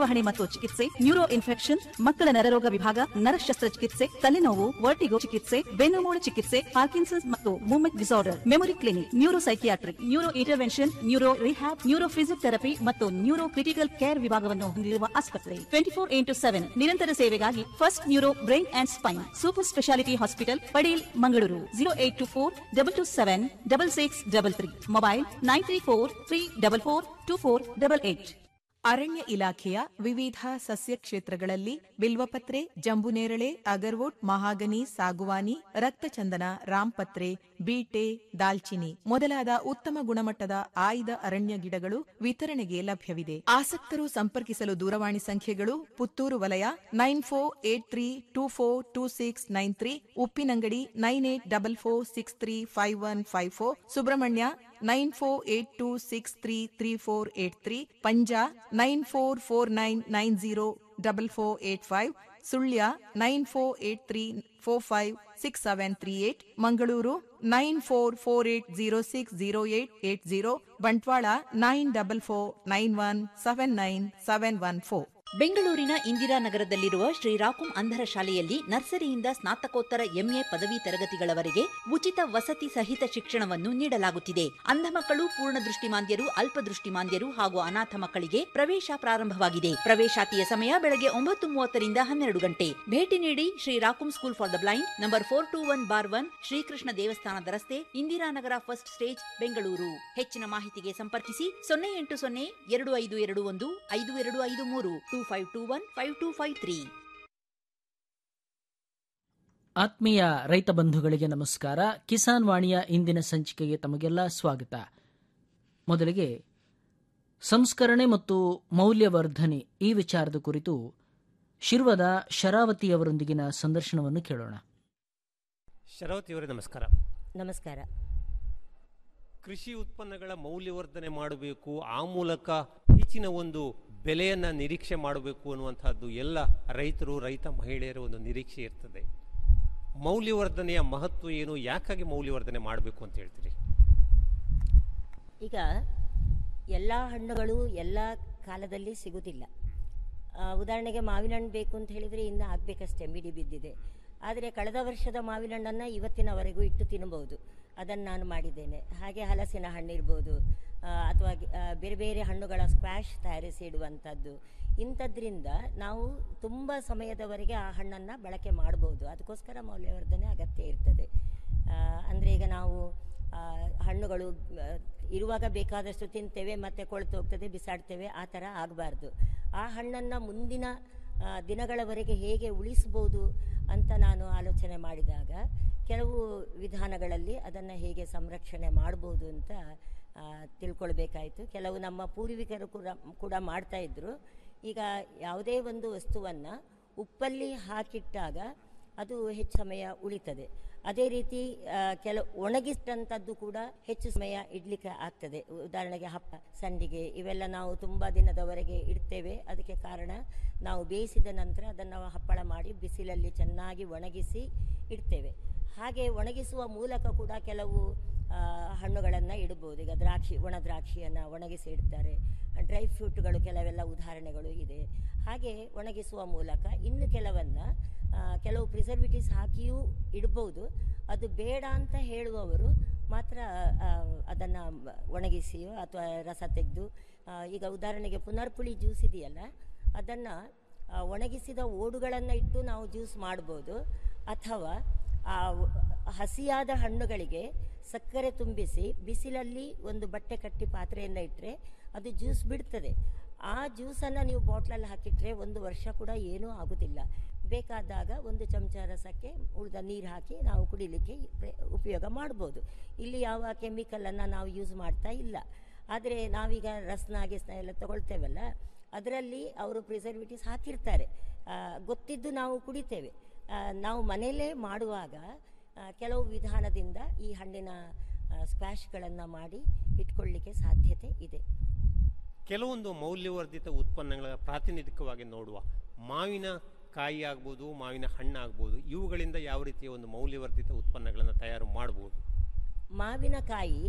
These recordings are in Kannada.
ನಿರ್ವಹಣೆ ಮತ್ತು ಚಿಕಿತ್ಸೆ ನ್ಯೂರೋ ಇನ್ಫೆಕ್ಷನ್ ಮಕ್ಕಳ ನರರೋಗ ವಿಭಾಗ ನರ ಶಸ್ತ್ರಚಿಕಿತ್ಸೆ ತಲೆನೋವು ವರ್ಟಿಗೋ ಚಿಕಿತ್ಸೆ ಬೆನ್ನುಮೂಳೆ ಚಿಕಿತ್ಸೆ ಪಾರ್ಕಿನ್ಸನ್ಸ್ ಮತ್ತು movement disorder memory clinic neuro psychiatric neuro intervention neuro rehab neuro physiotherapy ಮತ್ತು ನ್ಯೂರೋ ಕ್ರಿಟಿಕಲ್ ಕೇರ್ ವಿಭಾಗವನ್ನು ಹೊಂದಿರುವ ಆಸ್ಪತ್ರೆ ಟ್ವೆಂಟಿ ಫೋರ್ ಇಂಟು ಸೆವೆನ್ ನಿರಂತರ ಸೇವೆಗಾಗಿ first neuro brain and spine super speciality hospital Padil Mangaluru zero eight two four double two seven double six double three mobile nine three four three double four two four double eight ಅರಣ್ಯ ಇಲಾಖೆಯ ವಿವಿಧ ಸಸ್ಯ ಕ್ಷೇತ್ರಗಳಲ್ಲಿ ಬಿಲ್ವಪತ್ರೆ ಜಂಬುನೇರಳೆ ಅಗರ್ವುಡ್ ಮಹಾಗನಿ ಸಾಗುವಾನಿ ರಕ್ತಚಂದನ ರಾಂಪತ್ರೆ ಬೀಟೆ ದಾಲ್ಚಿನಿ ಮೊದಲಾದ ಉತ್ತಮ ಗುಣಮಟ್ಟದ ಆಯ್ದ ಅರಣ್ಯ ಗಿಡಗಳು ವಿತರಣೆಗೆ ಲಭ್ಯವಿದೆ ಆಸಕ್ತರು ಸಂಪರ್ಕಿಸಲು ದೂರವಾಣಿ ಸಂಖ್ಯೆಗಳು ಪುತ್ತೂರು ವಲಯ nine four eight three two four two six nine three Uppinangady nine eight double four six three five one five four Subrahmanya nine four eight two six three three four eight three Panja nine four four nine nine zero double four eight five Sullia nine four eight three four five six seven three eight Mangaluru nine four four eight zero six zero eight eight zero Bantwal nine double four nine one seven nine seven one four ಬೆಂಗಳೂರಿನ ಇಂದಿರಾನಗರದಲ್ಲಿರುವ ಶ್ರೀರಾಕುಂ ಅಂಧರ ಶಾಲೆಯಲ್ಲಿ ನರ್ಸರಿಯಿಂದ ಸ್ನಾತಕೋತ್ತರ ಎಂಎ ಪದವಿ ತರಗತಿಗಳವರೆಗೆ ಉಚಿತ ವಸತಿ ಸಹಿತ ಶಿಕ್ಷಣವನ್ನು ನೀಡಲಾಗುತ್ತಿದೆ ಅಂಧ ಮಕ್ಕಳು ಪೂರ್ಣ ದೃಷ್ಟಿಮಾಂದ್ಯರು ಅಲ್ಪದೃಷ್ಟಿಮಾಂದ್ಯರು ಹಾಗೂ ಅನಾಥ ಮಕ್ಕಳಿಗೆ ಪ್ರವೇಶ ಪ್ರಾರಂಭವಾಗಿದೆ ಪ್ರವೇಶಾತಿಯ ಸಮಯ ಬೆಳಗ್ಗೆ ಒಂಬತ್ತು ಮೂವತ್ತರಿಂದ ಹನ್ನೆರಡು ಗಂಟೆ ಭೇಟಿ ನೀಡಿ Shree Rakum school for the blind number four two one bar one Shri Krishna ದೇವಸ್ಥಾನದ ರಸ್ತೆ ಇಂದಿರಾನಗರ ಫಸ್ಟ್ ಸ್ಟೇಜ್ ಬೆಂಗಳೂರು ಹೆಚ್ಚಿನ ಮಾಹಿತಿಗೆ ಸಂಪರ್ಕಿಸಿ ಸೊನ್ನೆ ಎಂಟು ಸೊನ್ನೆ ಎರಡು ಐದು ಎರಡು ಒಂದು ಐದು ಎರಡು ಐದು ಮೂರು two five two one five two five three ಆತ್ಮೀಯ ರೈತ ಬಂಧುಗಳಿಗೆ ನಮಸ್ಕಾರ ಕಿಸಾನ್ ವಾಣಿಯ ಇಂದಿನ ಸಂಚಿಕೆಗೆ ತಮಗೆಲ್ಲ ಸ್ವಾಗತ ಮೊದಲಿಗೆ ಸಂಸ್ಕರಣೆ ಮತ್ತು ಮೌಲ್ಯವರ್ಧನೆ ಈ ವಿಚಾರದ ಕುರಿತು ಶಿರ್ವದ ಶರಾವತಿಯವರೊಂದಿಗಿನ ಸಂದರ್ಶನವನ್ನು ಕೇಳೋಣ ಶರಾವತಿಯವರೇ ನಮಸ್ಕಾರ ನಮಸ್ಕಾರ ಕೃಷಿ ಉತ್ಪನ್ನಗಳ ಮೌಲ್ಯವರ್ಧನೆ ಮಾಡಬೇಕು ಆ ಮೂಲಕ ಹೆಚ್ಚಿನ ಒಂದು ಬೆಲೆಯನ್ನು ನಿರೀಕ್ಷೆ ಮಾಡಬೇಕು ಅನ್ನುವಂಥದ್ದು ಎಲ್ಲ ರೈತರು ರೈತ ಮಹಿಳೆಯರ ಒಂದು ನಿರೀಕ್ಷೆ ಇರ್ತದೆ ಮೌಲ್ಯವರ್ಧನೆಯ ಮಹತ್ವ ಏನು ಯಾಕಾಗಿ ಮೌಲ್ಯವರ್ಧನೆ ಮಾಡಬೇಕು ಅಂತ ಹೇಳ್ತೀರಿ ಈಗ ಎಲ್ಲ ಹಣ್ಣುಗಳು ಎಲ್ಲ ಕಾಲದಲ್ಲಿ ಸಿಗುವುದಿಲ್ಲ ಆ, ಉದಾಹರಣೆಗೆ ಮಾವಿನ ಹಣ್ಣು ಬೇಕು ಅಂತ ಹೇಳಿದರೆ ಇನ್ನು ಆಗಬೇಕಷ್ಟೇ ಮಿಡಿ ಬಿದ್ದಿದೆ ಆದರೆ ಕಳೆದ ವರ್ಷದ ಮಾವಿನ ಹಣ್ಣನ್ನು ಇವತ್ತಿನವರೆಗೂ ಇಟ್ಟು ತಿನ್ನಬಹುದು ಅದನ್ನು ನಾನು ಮಾಡಿದ್ದೇನೆ ಹಾಗೆ ಹಲಸಿನ ಹಣ್ಣು ಇರ್ಬೋದು ಆ, ಅಥವಾ ಗಿ- ಆ, ಬೇರೆ ಬೇರೆ ಹಣ್ಣುಗಳ ಸ್ಕ್ವಾಶ್ ತಯಾರಿಸಿ ಇಡುವಂಥದ್ದು ಇಂಥದ್ರಿಂದ ನಾವು ತುಂಬ ಸಮಯದವರೆಗೆ ಆ ಹಣ್ಣನ್ನು ಬಳಕೆ ಮಾಡ್ಬೋದು ಅದಕ್ಕೋಸ್ಕರ ಮೌಲ್ಯವರ್ಧನೆ ಅಗತ್ಯ ಇರ್ತದೆ ಅಂದರೆ ಈಗ ನಾವು ಆ, ಹಣ್ಣುಗಳು ಆ, ಇರುವಾಗ ಬೇಕಾದಷ್ಟು ತಿಂತೇವೆ ಮತ್ತೆ ಕೊಳ್ತು ಹೋಗ್ತದೆ ಬಿಸಾಡ್ತೇವೆ ಆ ಥರ ಆಗಬಾರ್ದು ಆ ಹಣ್ಣನ್ನು ಮುಂದಿನ ಆ, ದಿನಗಳವರೆಗೆ ಹೇಗೆ ಉಳಿಸ್ಬೋದು ಅಂತ ನಾನು ಆಲೋಚನೆ ಮಾಡಿದಾಗ ಕೆಲವು ವಿಧಾನಗಳಲ್ಲಿ ಅದನ್ನು ಹೇಗೆ ಸಂರಕ್ಷಣೆ ಮಾಡ್ಬೋದು ಅಂತ ಆ, ತಿಳ್ಕೊಳ್ಬೇಕಾಯಿತು ಕೆಲವು ನಮ್ಮ ಪೂರ್ವಿಕರು ಕೂಡ ಕೂಡ ಮಾಡ್ತಾ ಇದ್ರು ಈಗ ಯಾವುದೇ ಒಂದು ವಸ್ತುವನ್ನು ಉಪ್ಪಲ್ಲಿ ಹಾಕಿಟ್ಟಾಗ ಅದು ಹೆಚ್ಚು ಸಮಯ ಉಳಿತದೆ ಅದೇ ರೀತಿ ಆ, ಕೆಲವು ಒಣಗಿಸಿದಂಥದ್ದು ಕೂಡ ಹೆಚ್ಚು ಸಮಯ ಇಡ್ಲಿಕ್ಕೆ ಆಗ್ತದೆ ಉದಾಹರಣೆಗೆ ಹಪ್ಪ ಸಂಡಿಗೆ ಇವೆಲ್ಲ ನಾವು ತುಂಬ ದಿನದವರೆಗೆ ಇಡ್ತೇವೆ ಅದಕ್ಕೆ ಕಾರಣ ನಾವು ಬೇಯಿಸಿದ ನಂತರ ಅದನ್ನು ಹಪ್ಪಳ ಮಾಡಿ ಬಿಸಿಲಲ್ಲಿ ಚೆನ್ನಾಗಿ ಒಣಗಿಸಿ ಇಡ್ತೇವೆ ಹಾಗೆ ಒಣಗಿಸುವ ಮೂಲಕ ಕೂಡ ಕೆಲವು ಹಣ್ಣುಗಳನ್ನು ಇಡ್ಬೋದು ಈಗ ದ್ರಾಕ್ಷಿ ಒಣ ದ್ರಾಕ್ಷಿಯನ್ನು ಒಣಗಿಸಿ ಇಡ್ತಾರೆ ಡ್ರೈ ಫ್ರೂಟ್ಗಳು ಕೆಲವೆಲ್ಲ ಉದಾಹರಣೆಗಳು ಇದೆ ಹಾಗೆ ಒಣಗಿಸುವ ಮೂಲಕ ಇನ್ನು ಕೆಲವನ್ನು ಕೆಲವು ಪ್ರಿಸರ್ವೇಟಿವ್ಸ್ ಹಾಕಿಯೂ ಇಡ್ಬೋದು ಅದು ಬೇಡ ಅಂತ ಹೇಳುವವರು ಮಾತ್ರ ಅದನ್ನು ಒಣಗಿಸಿಯೋ ಅಥವಾ ರಸ ತೆಗೆದು ಈಗ ಉದಾಹರಣೆಗೆ ಪುನರ್ಪುಳಿ ಜ್ಯೂಸ್ ಇದೆಯಲ್ಲ ಅದನ್ನು ಒಣಗಿಸಿದ ಓಡುಗಳನ್ನು ಇಟ್ಟು ನಾವು ಜ್ಯೂಸ್ ಮಾಡ್ಬೋದು ಅಥವಾ ಆ ಹಸಿಯಾದ ಹಣ್ಣುಗಳಿಗೆ ಸಕ್ಕರೆ ತುಂಬಿಸಿ ಬಿಸಿಲಲ್ಲಿ ಒಂದು ಬಟ್ಟೆ ಕಟ್ಟಿ ಪಾತ್ರೆಯನ್ನು ಇಟ್ಟರೆ ಅದು ಜ್ಯೂಸ್ ಬಿಡ್ತದೆ ಆ ಜ್ಯೂಸನ್ನು ನೀವು ಬಾಟ್ಲಲ್ಲಿ ಹಾಕಿಟ್ರೆ ಒಂದು ವರ್ಷ ಕೂಡ ಏನೂ ಆಗೋದಿಲ್ಲ ಬೇಕಾದಾಗ ಒಂದು ಚಮಚ ರಸಕ್ಕೆ ಉಳಿದ ನೀರು ಹಾಕಿ ನಾವು ಕುಡಿಲಿಕ್ಕೆ ಉಪಯೋಗ ಮಾಡ್ಬೋದು ಇಲ್ಲಿ ಯಾವ ಕೆಮಿಕಲನ್ನು ನಾವು ಯೂಸ್ ಮಾಡ್ತಾ ಇಲ್ಲ ಆದರೆ ನಾವೀಗ ರಸ್ನ ಗಿಸ್ನ ಎಲ್ಲ ತಗೊಳ್ತೇವಲ್ಲ ಅದರಲ್ಲಿ ಅವರು ಪ್ರಿಸರ್ವೇಟಿವ್ಸ್ ಹಾಕಿರ್ತಾರೆ ಗೊತ್ತಿದ್ದು ನಾವು ಕುಡಿತೇವೆ ನಾವು ಮನೆಯಲ್ಲೇ ಮಾಡುವಾಗ ಕೆಲವು ವಿಧಾನದಿಂದ ಈ ಹಣ್ಣಿನ ಸ್ಕ್ವಾಶ್ಗಳನ್ನು ಮಾಡಿ ಇಟ್ಕೊಳ್ಳಿಕ್ಕೆ ಸಾಧ್ಯತೆ ಇದೆ ಕೆಲವೊಂದು ಮೌಲ್ಯವರ್ಧಿತ ಉತ್ಪನ್ನಗಳ ಪ್ರಾತಿನಿಧಿಕವಾಗಿ ನೋಡುವ ಮಾವಿನ ಕಾಯಿ ಆಗ್ಬೋದು ಮಾವಿನ ಹಣ್ಣು ಆಗ್ಬೋದು ಇವುಗಳಿಂದ ಯಾವ ರೀತಿಯ ಒಂದು ಮೌಲ್ಯವರ್ಧಿತ ಉತ್ಪನ್ನಗಳನ್ನು ತಯಾರು ಮಾಡ್ಬೋದು ಮಾವಿನಕಾಯಿ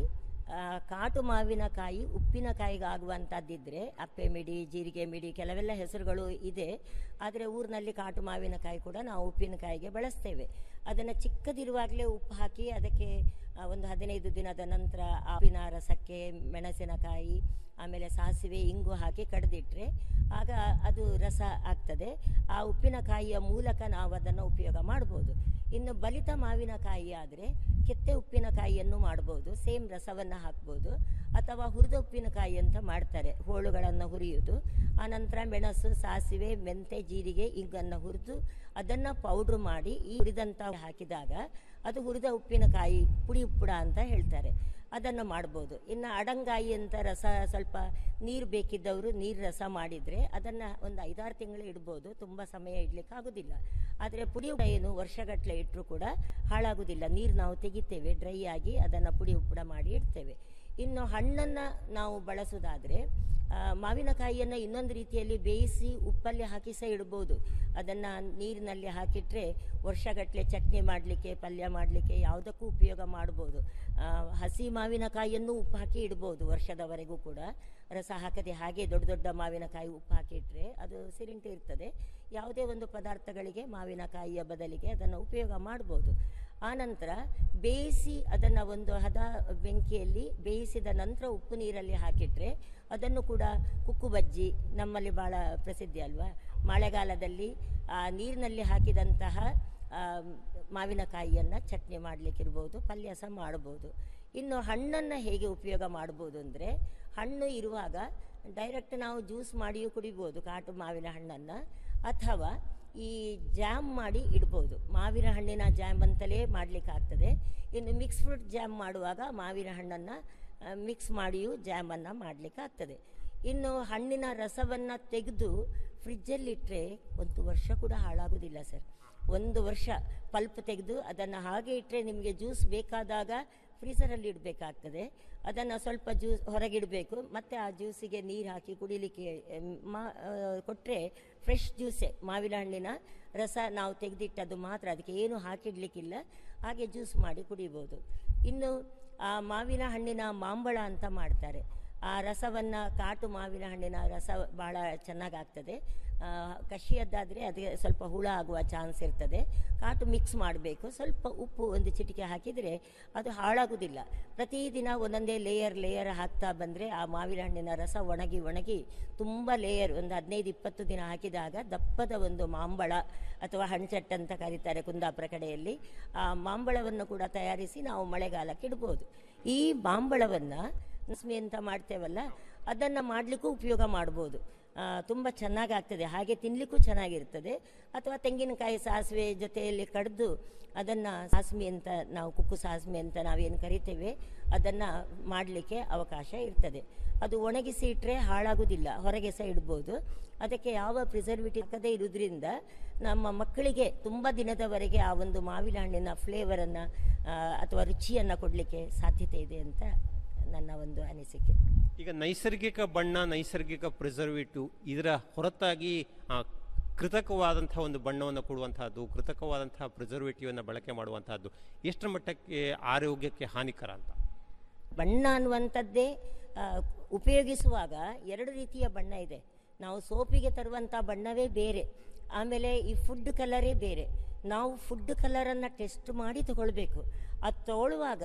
ಆ, ಕಾಟು ಮಾವಿನಕಾಯಿ ಉಪ್ಪಿನಕಾಯಿಗೆ ಆಗುವಂಥದ್ದಿದ್ರೆ ಅಪ್ಪೆ ಮಿಡಿ ಜೀರಿಗೆ ಮಿಡಿ ಕೆಲವೆಲ್ಲ ಹೆಸರುಗಳು ಇದೆ ಆದರೆ ಊರಿನಲ್ಲಿ ಕಾಟು ಮಾವಿನಕಾಯಿ ಕೂಡ ನಾವು ಉಪ್ಪಿನಕಾಯಿಗೆ ಬಳಸ್ತೇವೆ ಅದನ್ನು ಚಿಕ್ಕದಿರುವಾಗಲೇ ಉಪ್ಪು ಹಾಕಿ ಅದಕ್ಕೆ ಆ, ಒಂದು ಹದಿನೈದು ದಿನದ ನಂತರ ಆಪಿನ ರಸಕ್ಕೆ ಮೆಣಸಿನಕಾಯಿ ಆಮೇಲೆ ಸಾಸಿವೆ ಇಂಗು ಹಾಕಿ ಕಡ್ದಿಟ್ರೆ ಆಗ ಅದು ರಸ ಆಗ್ತದೆ ಆ ಉಪ್ಪಿನಕಾಯಿಯ ಮೂಲಕ ನಾವು ಅದನ್ನು ಉಪಯೋಗ ಮಾಡ್ಬೋದು ಇನ್ನು ಬಲಿತ ಮಾವಿನಕಾಯಿ ಆದರೆ ಕೆತ್ತೆ ಉಪ್ಪಿನಕಾಯಿಯನ್ನು ಮಾಡ್ಬೋದು ಸೇಮ್ ರಸವನ್ನು ಹಾಕ್ಬೋದು ಅಥವಾ ಹುರಿದ ಉಪ್ಪಿನಕಾಯಿ ಅಂತ ಮಾಡ್ತಾರೆ ಹೋಳುಗಳನ್ನು ಹುರಿಯುವುದು ಆನಂತರ ಮೆಣಸು ಸಾಸಿವೆ ಮೆಂತೆ ಜೀರಿಗೆ ಇಂಗನ್ನು ಹುರಿದು ಅದನ್ನು ಪೌಡ್ರ್ ಮಾಡಿ ಈ ಹುರಿದಂಥ ಹಾಕಿದಾಗ ಅದು ಹುರಿದ ಉಪ್ಪಿನಕಾಯಿ ಪುಡಿ ಉಪ್ಪುಡ ಅಂತ ಹೇಳ್ತಾರೆ ಅದನ್ನು ಮಾಡ್ಬೋದು ಇನ್ನು ಅಡಂಗಾಯಿ ಅಂತ ರಸ ಸ್ವಲ್ಪ ನೀರು ಬೇಕಿದ್ದವರು ನೀರು ರಸ ಮಾಡಿದರೆ ಅದನ್ನು ಒಂದು ಐದಾರು ತಿಂಗಳು ಇಡ್ಬೋದು ತುಂಬ ಸಮಯ ಇಡ್ಲಿಕ್ಕೆ ಆಗೋದಿಲ್ಲ ಆದರೆ ಪುಡಿ ಉಪ್ಪುಡ ಏನು ವರ್ಷಗಟ್ಟಲೆ ಇಟ್ಟರೂ ಕೂಡ ಹಾಳಾಗೋದಿಲ್ಲ ನೀರು ನಾವು ತೆಗಿತೇವೆ ಡ್ರೈ ಆಗಿ ಅದನ್ನು ಪುಡಿ ಉಪ್ಪುಡ ಮಾಡಿ ಇಡ್ತೇವೆ ಇನ್ನು ಹಣ್ಣನ್ನು ನಾವು ಬಳಸೋದಾದರೆ ಆ, ಮಾವಿನಕಾಯಿಯನ್ನು ಇನ್ನೊಂದು ರೀತಿಯಲ್ಲಿ ಬೇಯಿಸಿ ಉಪ್ಪಲ್ಲಿ ಹಾಕಿ ಸಹ ಇಡ್ಬೋದು ಅದನ್ನು ನೀರಿನಲ್ಲಿ ಹಾಕಿಟ್ರೆ ವರ್ಷಗಟ್ಟಲೆ ಚಟ್ನಿ ಮಾಡಲಿಕ್ಕೆ ಪಲ್ಯ ಮಾಡಲಿಕ್ಕೆ ಯಾವುದಕ್ಕೂ ಉಪಯೋಗ ಮಾಡ್ಬೋದು ಆ, ಹಸಿ ಮಾವಿನಕಾಯಿಯನ್ನು ಉಪ್ಪು ಹಾಕಿ ಇಡ್ಬೋದು ವರ್ಷದವರೆಗೂ ಕೂಡ ರಸ ಹಾಕದೆ ಹಾಗೆ ದೊಡ್ಡ ದೊಡ್ಡ ಮಾವಿನಕಾಯಿ ಉಪ್ಪು ಹಾಕಿ ಇಟ್ಟರೆ ಅದು ಸಿರಿಂಟು ಇರ್ತದೆ ಯಾವುದೇ ಒಂದು ಪದಾರ್ಥಗಳಿಗೆ ಮಾವಿನಕಾಯಿಯ ಬದಲಿಗೆ ಅದನ್ನು ಉಪಯೋಗ ಮಾಡ್ಬೋದು ಆನಂತರ ಬೇಯಿಸಿ ಅದನ್ನು ಒಂದು ಹದ ಬೆಂಕಿಯಲ್ಲಿ ಬೇಯಿಸಿದ ನಂತರ ಉಪ್ಪು ನೀರಲ್ಲಿ ಹಾಕಿಟ್ರೆ ಅದನ್ನು ಕೂಡ ಕುಕ್ಕು ಬಜ್ಜಿ ನಮ್ಮಲ್ಲಿ ಭಾಳ ಪ್ರಸಿದ್ಧಿ ಅಲ್ವಾ ಮಳೆಗಾಲದಲ್ಲಿ ಆ ನೀರಿನಲ್ಲಿ ಹಾಕಿದಂತಹ ಆ, ಮಾವಿನಕಾಯಿಯನ್ನು ಚಟ್ನಿ ಮಾಡಲಿಕ್ಕಿರ್ಬೋದು ಪಲ್ಯ ಸಹ ಮಾಡ್ಬೋದು ಇನ್ನು ಹಣ್ಣನ್ನು ಹೇಗೆ ಉಪಯೋಗ ಮಾಡ್ಬೋದು ಅಂದರೆ ಹಣ್ಣು ಇರುವಾಗ ಡೈರೆಕ್ಟ್ ನಾವು ಜ್ಯೂಸ್ ಮಾಡಿಯೂ ಕುಡಿಬೋದು ಕಾಟು ಮಾವಿನ ಹಣ್ಣನ್ನು ಅಥವಾ ಈ ಜಾಮ್ ಮಾಡಿ ಇಡ್ಬೋದು ಮಾವಿನ ಹಣ್ಣಿನ ಜಾಮ್ ಅಂತಲೇ ಮಾಡಲಿಕ್ಕಾಗ್ತದೆ ಇನ್ನು ಮಿಕ್ಸ್ ಫ್ರೂಟ್ ಜಾಮ್ ಮಾಡುವಾಗ ಮಾವಿನ ಹಣ್ಣನ್ನು ಮಿಕ್ಸ್ ಮಾಡಿಯೂ ಜಾಮನ್ನು ಮಾಡಲಿಕ್ಕಾಗ್ತದೆ ಇನ್ನು ಹಣ್ಣಿನ ರಸವನ್ನು ತೆಗೆದು ಫ್ರಿಜ್ಜಲ್ಲಿಟ್ಟರೆ ಒಂದು ವರ್ಷ ಕೂಡ ಹಾಳಾಗೋದಿಲ್ಲ ಸರ್ ಒಂದು ವರ್ಷ ಪಲ್ಪ್ ತೆಗೆದು ಅದನ್ನು ಹಾಗೆ ಇಟ್ಟರೆ ನಿಮಗೆ ಜ್ಯೂಸ್ ಬೇಕಾದಾಗ ಫ್ರೀಸರಲ್ಲಿ ಇಡಬೇಕಾಗ್ತದೆ ಅದನ್ನು ಸ್ವಲ್ಪ ಜ್ಯೂಸ್ ಹೊರಗಿಡಬೇಕು ಮತ್ತು ಆ ಜ್ಯೂಸಿಗೆ ನೀರು ಹಾಕಿ ಕುಡಿಲಿಕ್ಕೆ ಎಮ್, ಮಾ ಕೊಟ್ಟರೆ ಫ್ರೆಶ್ ಜ್ಯೂಸೇ ಮಾವಿನ ಹಣ್ಣಿನ ರಸ ನಾವು ತೆಗೆದಿಟ್ಟದ್ದು ಮಾತ್ರ ಅದಕ್ಕೆ ಏನು ಹಾಕಿಡ್ಲಿಕ್ಕಿಲ್ಲ ಹಾಗೆ ಜ್ಯೂಸ್ ಮಾಡಿ ಕುಡಿಬೋದು ಇನ್ನು ಆ ಮಾವಿನ ಹಣ್ಣಿನ ಮಾಂಬಳ ಅಂತ ಮಾಡ್ತಾರೆ ಆ ರಸವನ್ನು ಕಾಟು ಮಾವಿನ ಹಣ್ಣಿನ ರಸ ಭಾಳ ಚೆನ್ನಾಗಾಗ್ತದೆ ಆ, ಕಷಿಯದ್ದಾದರೆ ಅದಕ್ಕೆ ಸ್ವಲ್ಪ ಹುಳ ಆಗುವ ಚಾನ್ಸ್ ಇರ್ತದೆ ಕಾಟು ಮಿಕ್ಸ್ ಮಾಡಬೇಕು ಸ್ವಲ್ಪ ಉಪ್ಪು ಒಂದು ಚಿಟಿಕೆ ಹಾಕಿದರೆ ಅದು ಹಾಳಾಗೋದಿಲ್ಲ ಪ್ರತಿದಿನ ಒಂದೊಂದೇ ಲೇಯರ್ ಲೇಯರ್ ಹಾಕ್ತಾ ಬಂದರೆ ಆ ಮಾವಿನ ಹಣ್ಣಿನ ರಸ ಒಣಗಿ ಒಣಗಿ ತುಂಬ ಲೇಯರ್ ಒಂದು ಹದಿನೈದು ಇಪ್ಪತ್ತು ದಿನ ಹಾಕಿದಾಗ ದಪ್ಪದ ಒಂದು ಮಾಂಬಳ ಅಥವಾ ಹಣ್ಚಟ್ ಅಂತ ಕರೀತಾರೆ ಕುಂದಾಪುರ ಕಡೆಯಲ್ಲಿ ಆ ಮಾಂಬಳವನ್ನು ಕೂಡ ತಯಾರಿಸಿ ನಾವು ಮಳೆಗಾಲಕ್ಕೆ ಇಡ್ಬೋದು ಈ ಮಾಂಬಳವನ್ನು ನಸ್ಮಿ ಅಂತ ಮಾಡ್ತೇವಲ್ಲ ಅದನ್ನು ಮಾಡಲಿಕ್ಕೂ ಉಪಯೋಗ ಮಾಡ್ಬೋದು ತುಂಬ ಚೆನ್ನಾಗಾಗ್ತದೆ ಹಾಗೆ ತಿನ್ನಲಿಕ್ಕೂ ಚೆನ್ನಾಗಿರ್ತದೆ ಅಥವಾ ತೆಂಗಿನಕಾಯಿ ಸಾಸಿವೆ ಜೊತೆಯಲ್ಲಿ ಕಡಿದು ಅದನ್ನು ಸಾಸ್ಮಿ ಅಂತ ನಾವು ಕುಕ್ಕು ಸಾಸ್ಮಿ ಅಂತ ನಾವೇನು ಕರಿತೇವೆ ಅದನ್ನು ಮಾಡಲಿಕ್ಕೆ ಅವಕಾಶ ಇರ್ತದೆ ಅದು ಒಣಗಿಸಿ ಇಟ್ಟರೆ ಹಾಳಾಗೋದಿಲ್ಲ ಹೊರಗೆ ಸಹ ಇಡ್ಬೋದು ಅದಕ್ಕೆ ಯಾವ ಪ್ರಿಸರ್ವೇಟಿವ್ ಹಾಕದೇ ಇರೋದ್ರಿಂದ ನಮ್ಮ ಮಕ್ಕಳಿಗೆ ತುಂಬ ದಿನದವರೆಗೆ ಆ ಒಂದು ಮಾವಿನ ಹಣ್ಣಿನ ಫ್ಲೇವರನ್ನು ಅಥವಾ ರುಚಿಯನ್ನು ಕೊಡಲಿಕ್ಕೆ ಸಾಧ್ಯತೆ ಇದೆ ಅಂತ ನನ್ನ ಒಂದು ಅನಿಸಿಕೆ ಈಗ ನೈಸರ್ಗಿಕ ಬಣ್ಣ ನೈಸರ್ಗಿಕ ಪ್ರಿಸರ್ವೇಟಿವ್ ಇದರ ಹೊರತಾಗಿ ಆ, ಕೃತಕವಾದಂತಹ ಒಂದು ಬಣ್ಣವನ್ನು ಕೊಡುವಂತಹದ್ದು ಕೃತಕವಾದಂತಹ ಪ್ರಿಸರ್ವೇಟಿವನ್ನು ಬಳಕೆ ಮಾಡುವಂತಹದ್ದು ಎಷ್ಟರ ಮಟ್ಟಕ್ಕೆ ಆರೋಗ್ಯಕ್ಕೆ ಹಾನಿಕರ ಅಂತ ಬಣ್ಣ ಅನ್ನುವಂಥದ್ದೇ ಆ, ಉಪಯೋಗಿಸುವಾಗ ಎರಡು ರೀತಿಯ ಬಣ್ಣ ಇದೆ ನಾವು ಸೋಪಿಗೆ ತರುವಂಥ ಬಣ್ಣವೇ ಬೇರೆ ಆಮೇಲೆ ಈ ಫುಡ್ ಕಲರೇ ಬೇರೆ ನಾವು ಫುಡ್ ಕಲರನ್ನು ಟೆಸ್ಟ್ ಮಾಡಿ ತಗೊಳ್ಬೇಕು ಅದು ತಗೊಳ್ಳುವಾಗ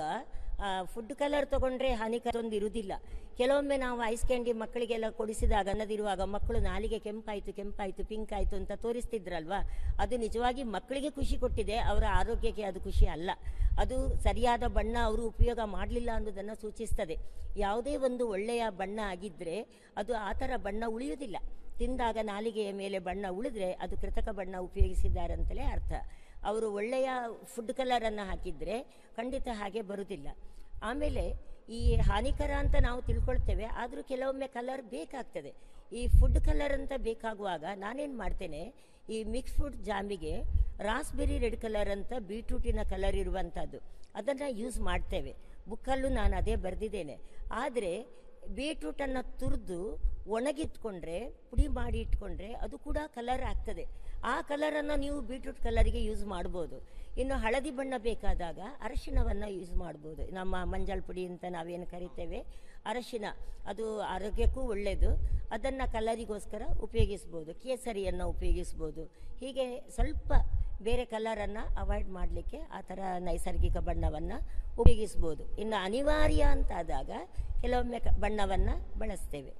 ಫುಡ್ ಕಲರ್ ತಗೊಂಡ್ರೆ ಹಾನಿಕರ ಒಂದು ಇರುವುದಿಲ್ಲ ಕೆಲವೊಮ್ಮೆ ನಾವು ಐಸ್ ಕ್ಯಾಂಡಿ ಮಕ್ಕಳಿಗೆಲ್ಲ ಕೊಡಿಸಿದಾಗ ಅನ್ನದಿರುವಾಗ ಮಕ್ಕಳು ನಾಲಿಗೆ ಕೆಂಪಾಯಿತು ಕೆಂಪಾಯಿತು ಪಿಂಕ್ ಆಯಿತು ಅಂತ ತೋರಿಸ್ತಿದ್ರಲ್ವಾ ಅದು ನಿಜವಾಗಿ ಮಕ್ಕಳಿಗೆ ಖುಷಿ ಕೊಟ್ಟಿದೆ ಅವರ ಆರೋಗ್ಯಕ್ಕೆ ಅದು ಖುಷಿ ಅಲ್ಲ ಅದು ಸರಿಯಾದ ಬಣ್ಣ ಅವರು ಉಪಯೋಗ ಮಾಡಲಿಲ್ಲ ಅನ್ನೋದನ್ನು ಸೂಚಿಸ್ತದೆ ಯಾವುದೇ ಒಂದು ಒಳ್ಳೆಯ ಬಣ್ಣ ಆಗಿದ್ದರೆ ಅದು ಆ ಥರ ಬಣ್ಣ ಉಳಿಯುವುದಿಲ್ಲ ತಿಂದಾಗ ನಾಲಿಗೆಯ ಮೇಲೆ ಬಣ್ಣ ಉಳಿದ್ರೆ ಅದು ಕೃತಕ ಬಣ್ಣ ಉಪಯೋಗಿಸಿದ್ದಾರೆ ಅಂತಲೇ ಅರ್ಥ ಅವರು ಒಳ್ಳೆಯ ಫುಡ್ ಕಲರನ್ನು ಹಾಕಿದರೆ ಖಂಡಿತ ಹಾಗೆ ಬರುವುದಿಲ್ಲ ಆಮೇಲೆ ಈ ಹಾನಿಕರ ಅಂತ ನಾವು ತಿಳ್ಕೊಳ್ತೇವೆ ಆದರೂ ಕೆಲವೊಮ್ಮೆ ಕಲರ್ ಬೇಕಾಗ್ತದೆ ಈ ಫುಡ್ ಕಲರ್ ಅಂತ ಬೇಕಾಗುವಾಗ ನಾನೇನು ಮಾಡ್ತೇನೆ ಈ ಮಿಕ್ಸ್ ಫುಡ್ ಜಾಮಿಗೆ ರಾಸ್ಬೆರಿ ರೆಡ್ ಕಲರ್ ಅಂತ ಬೀಟ್ರೂಟಿನ ಕಲರ್ ಇರುವಂಥದ್ದು ಅದನ್ನು ಯೂಸ್ ಮಾಡ್ತೇವೆ ಬುಕ್ಕಲ್ಲೂ ನಾನು ಅದೇ ಬರೆದಿದ್ದೇನೆ ಆದರೆ ಬೀಟ್ರೂಟನ್ನು ತುರಿದು ಒಣಗಿಟ್ಕೊಂಡ್ರೆ ಪುಡಿ ಮಾಡಿ ಇಟ್ಕೊಂಡ್ರೆ ಅದು ಕೂಡ ಕಲರ್ ಆಗ್ತದೆ ಆ ಕಲರನ್ನು ನೀವು ಬೀಟ್ರೂಟ್ ಕಲರಿಗೆ ಯೂಸ್ ಮಾಡ್ಬೋದು ಇನ್ನು ಹಳದಿ ಬಣ್ಣ ಬೇಕಾದಾಗ ಅರಶಿಣವನ್ನು ಯೂಸ್ ಮಾಡ್ಬೋದು ನಮ್ಮ ಮಂಜಾಳ ಪುಡಿ ಅಂತ ನಾವೇನು ಕರಿತೇವೆ ಅರಶಿನ ಅದು ಆರೋಗ್ಯಕ್ಕೂ ಒಳ್ಳೆಯದು ಅದನ್ನು ಕಲರಿಗೋಸ್ಕರ ಉಪಯೋಗಿಸ್ಬೋದು ಕೇಸರಿಯನ್ನು ಉಪಯೋಗಿಸ್ಬೋದು ಹೀಗೆ ಸ್ವಲ್ಪ ಬೇರೆ ಕಲರನ್ನು ಅವಾಯ್ಡ್ ಮಾಡಲಿಕ್ಕೆ ಆ ಥರ ನೈಸರ್ಗಿಕ ಬಣ್ಣವನ್ನು ಉಪಯೋಗಿಸ್ಬೋದು ಇನ್ನು ಅನಿವಾರ್ಯ ಅಂತಾದಾಗ ಕೆಲವೊಮ್ಮೆ ಕ ಬಣ್ಣವನ್ನು ಬಳಸ್ತೇವೆ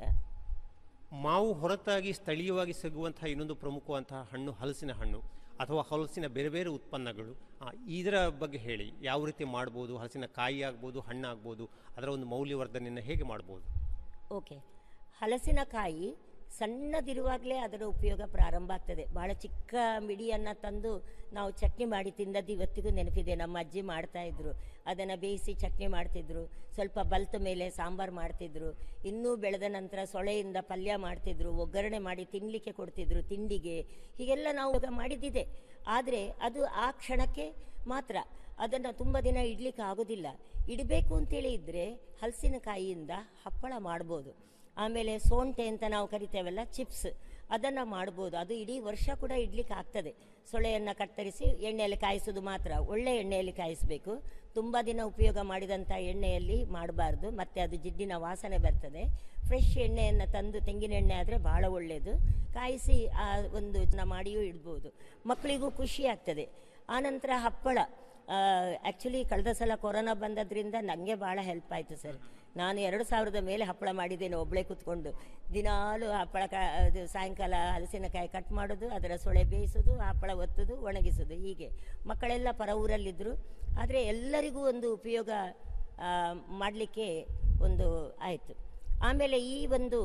ಮಾವು ಹೊರತಾಗಿ ಸ್ಥಳೀಯವಾಗಿ ಸಿಗುವಂತಹ ಇನ್ನೊಂದು ಪ್ರಮುಖವಂತಹ ಹಣ್ಣು ಹಲಸಿನ ಹಣ್ಣು ಅಥವಾ ಹಲಸಿನ ಬೇರೆ ಬೇರೆ ಉತ್ಪನ್ನಗಳು ಆ, ಇದರ ಬಗ್ಗೆ ಹೇಳಿ ಯಾವ ರೀತಿ ಮಾಡ್ಬೋದು ಹಲಸಿನ ಕಾಯಿ ಆಗ್ಬೋದು ಹಣ್ಣಾಗ್ಬೋದು ಅದರ ಒಂದು ಮೌಲ್ಯವರ್ಧನೆಯನ್ನು ಹೇಗೆ ಮಾಡ್ಬೋದು ಓಕೆ ಹಲಸಿನಕಾಯಿ ಸಣ್ಣದಿರುವಾಗಲೇ ಅದರ ಉಪಯೋಗ ಪ್ರಾರಂಭ ಆಗ್ತದೆ ಬಹಳ ಚಿಕ್ಕ ಮಿಡಿಯನ್ನು ತಂದು ನಾವು ಚಟ್ನಿ ಮಾಡಿ ತಿಂದದ್ದು ಇವತ್ತಿಗೂ ನೆನಪಿದೆ ನಮ್ಮ ಅಜ್ಜಿ ಮಾಡ್ತಾ ಇದ್ರು ಅದನ್ನು ಬೇಯಿಸಿ ಚಟ್ನಿ ಮಾಡ್ತಿದ್ರು ಸ್ವಲ್ಪ ಬಲ್ತ ಮೇಲೆ ಸಾಂಬಾರು ಮಾಡ್ತಿದ್ರು ಇನ್ನೂ ಬೆಳೆದ ನಂತರ ಸೊಳೆಯಿಂದ ಪಲ್ಯ ಮಾಡ್ತಿದ್ರು ಒಗ್ಗರಣೆ ಮಾಡಿ ತಿನ್ನಲಿಕ್ಕೆ ಕೊಡ್ತಿದ್ರು ತಿಂಡಿಗೆ ಹೀಗೆಲ್ಲ ನಾವು ಇವಾಗ ಮಾಡಿದ್ದಿದೆ ಆದರೆ ಅದು ಆ ಕ್ಷಣಕ್ಕೆ ಮಾತ್ರ ಅದನ್ನು ತುಂಬ ದಿನ ಇಡ್ಲಿಕ್ಕೆ ಆಗೋದಿಲ್ಲ ಇಡಬೇಕು ಅಂತೇಳಿ ಇದ್ದರೆ ಹಲಸಿನಕಾಯಿಯಿಂದ ಹಪ್ಪಳ ಮಾಡ್ಬೋದು ಆಮೇಲೆ ಸೋಂಟೆ ಅಂತ ನಾವು ಕರಿತೇವಲ್ಲ ಚಿಪ್ಸ್ ಅದನ್ನು ಮಾಡ್ಬೋದು ಅದು ಇಡೀ ವರ್ಷ ಕೂಡ ಇಡ್ಲಿಕ್ಕೆ ಆಗ್ತದೆ ಸೊಳೆಯನ್ನು ಕತ್ತರಿಸಿ ಎಣ್ಣೆಯಲ್ಲಿ ಕಾಯಿಸೋದು ಮಾತ್ರ ಒಳ್ಳೆ ಎಣ್ಣೆಯಲ್ಲಿ ಕಾಯಿಸಬೇಕು ತುಂಬ ದಿನ ಉಪಯೋಗ ಮಾಡಿದಂಥ ಎಣ್ಣೆಯಲ್ಲಿ ಮಾಡಬಾರ್ದು ಮತ್ತು ಅದು ಜಿಡ್ಡಿನ ವಾಸನೆ ಬರ್ತದೆ ಫ್ರೆಶ್ ಎಣ್ಣೆಯನ್ನು ತಂದು ತೆಂಗಿನ ಎಣ್ಣೆ ಆದರೆ ಭಾಳ ಒಳ್ಳೆಯದು ಕಾಯಿಸಿ ಆ ಒಂದು ನ ಮಾಡಿಯೂ ಇಡ್ಬೋದು ಮಕ್ಕಳಿಗೂ ಖುಷಿ ಆಗ್ತದೆ ಆನಂತರ ಹಪ್ಪಳ ಆ್ಯಕ್ಚುಲಿ ಕಳೆದ ಸಲ ಕೊರೋನಾ ಬಂದದ್ರಿಂದ ನನಗೆ ಭಾಳ ಹೆಲ್ಪ್ ಆಯಿತು ಸರ್ ನಾನು ಎರಡು ಸಾವಿರದ ಮೇಲೆ ಹಪ್ಪಳ ಮಾಡಿದ್ದೇನೆ ಒಬ್ಬಳೇ ಕೂತ್ಕೊಂಡು ದಿನಾಲು ಹಪ್ಪಳ ಕ ಅದು ಸಾಯಂಕಾಲ ಹಲಸಿನಕಾಯಿ ಕಟ್ ಮಾಡೋದು ಅದರ ಸೊಳೆ ಬೇಯಿಸೋದು ಹಪ್ಪಳ ಒತ್ತೋದು ಒಣಗಿಸೋದು ಹೀಗೆ ಮಕ್ಕಳೆಲ್ಲ ಪರ ಊರಲ್ಲಿದ್ದರು ಆದರೆ ಎಲ್ಲರಿಗೂ ಒಂದು ಉಪಯೋಗ ಮಾಡಲಿಕ್ಕೆ ಒಂದು ಆಯಿತು ಆಮೇಲೆ ಈ ಒಂದು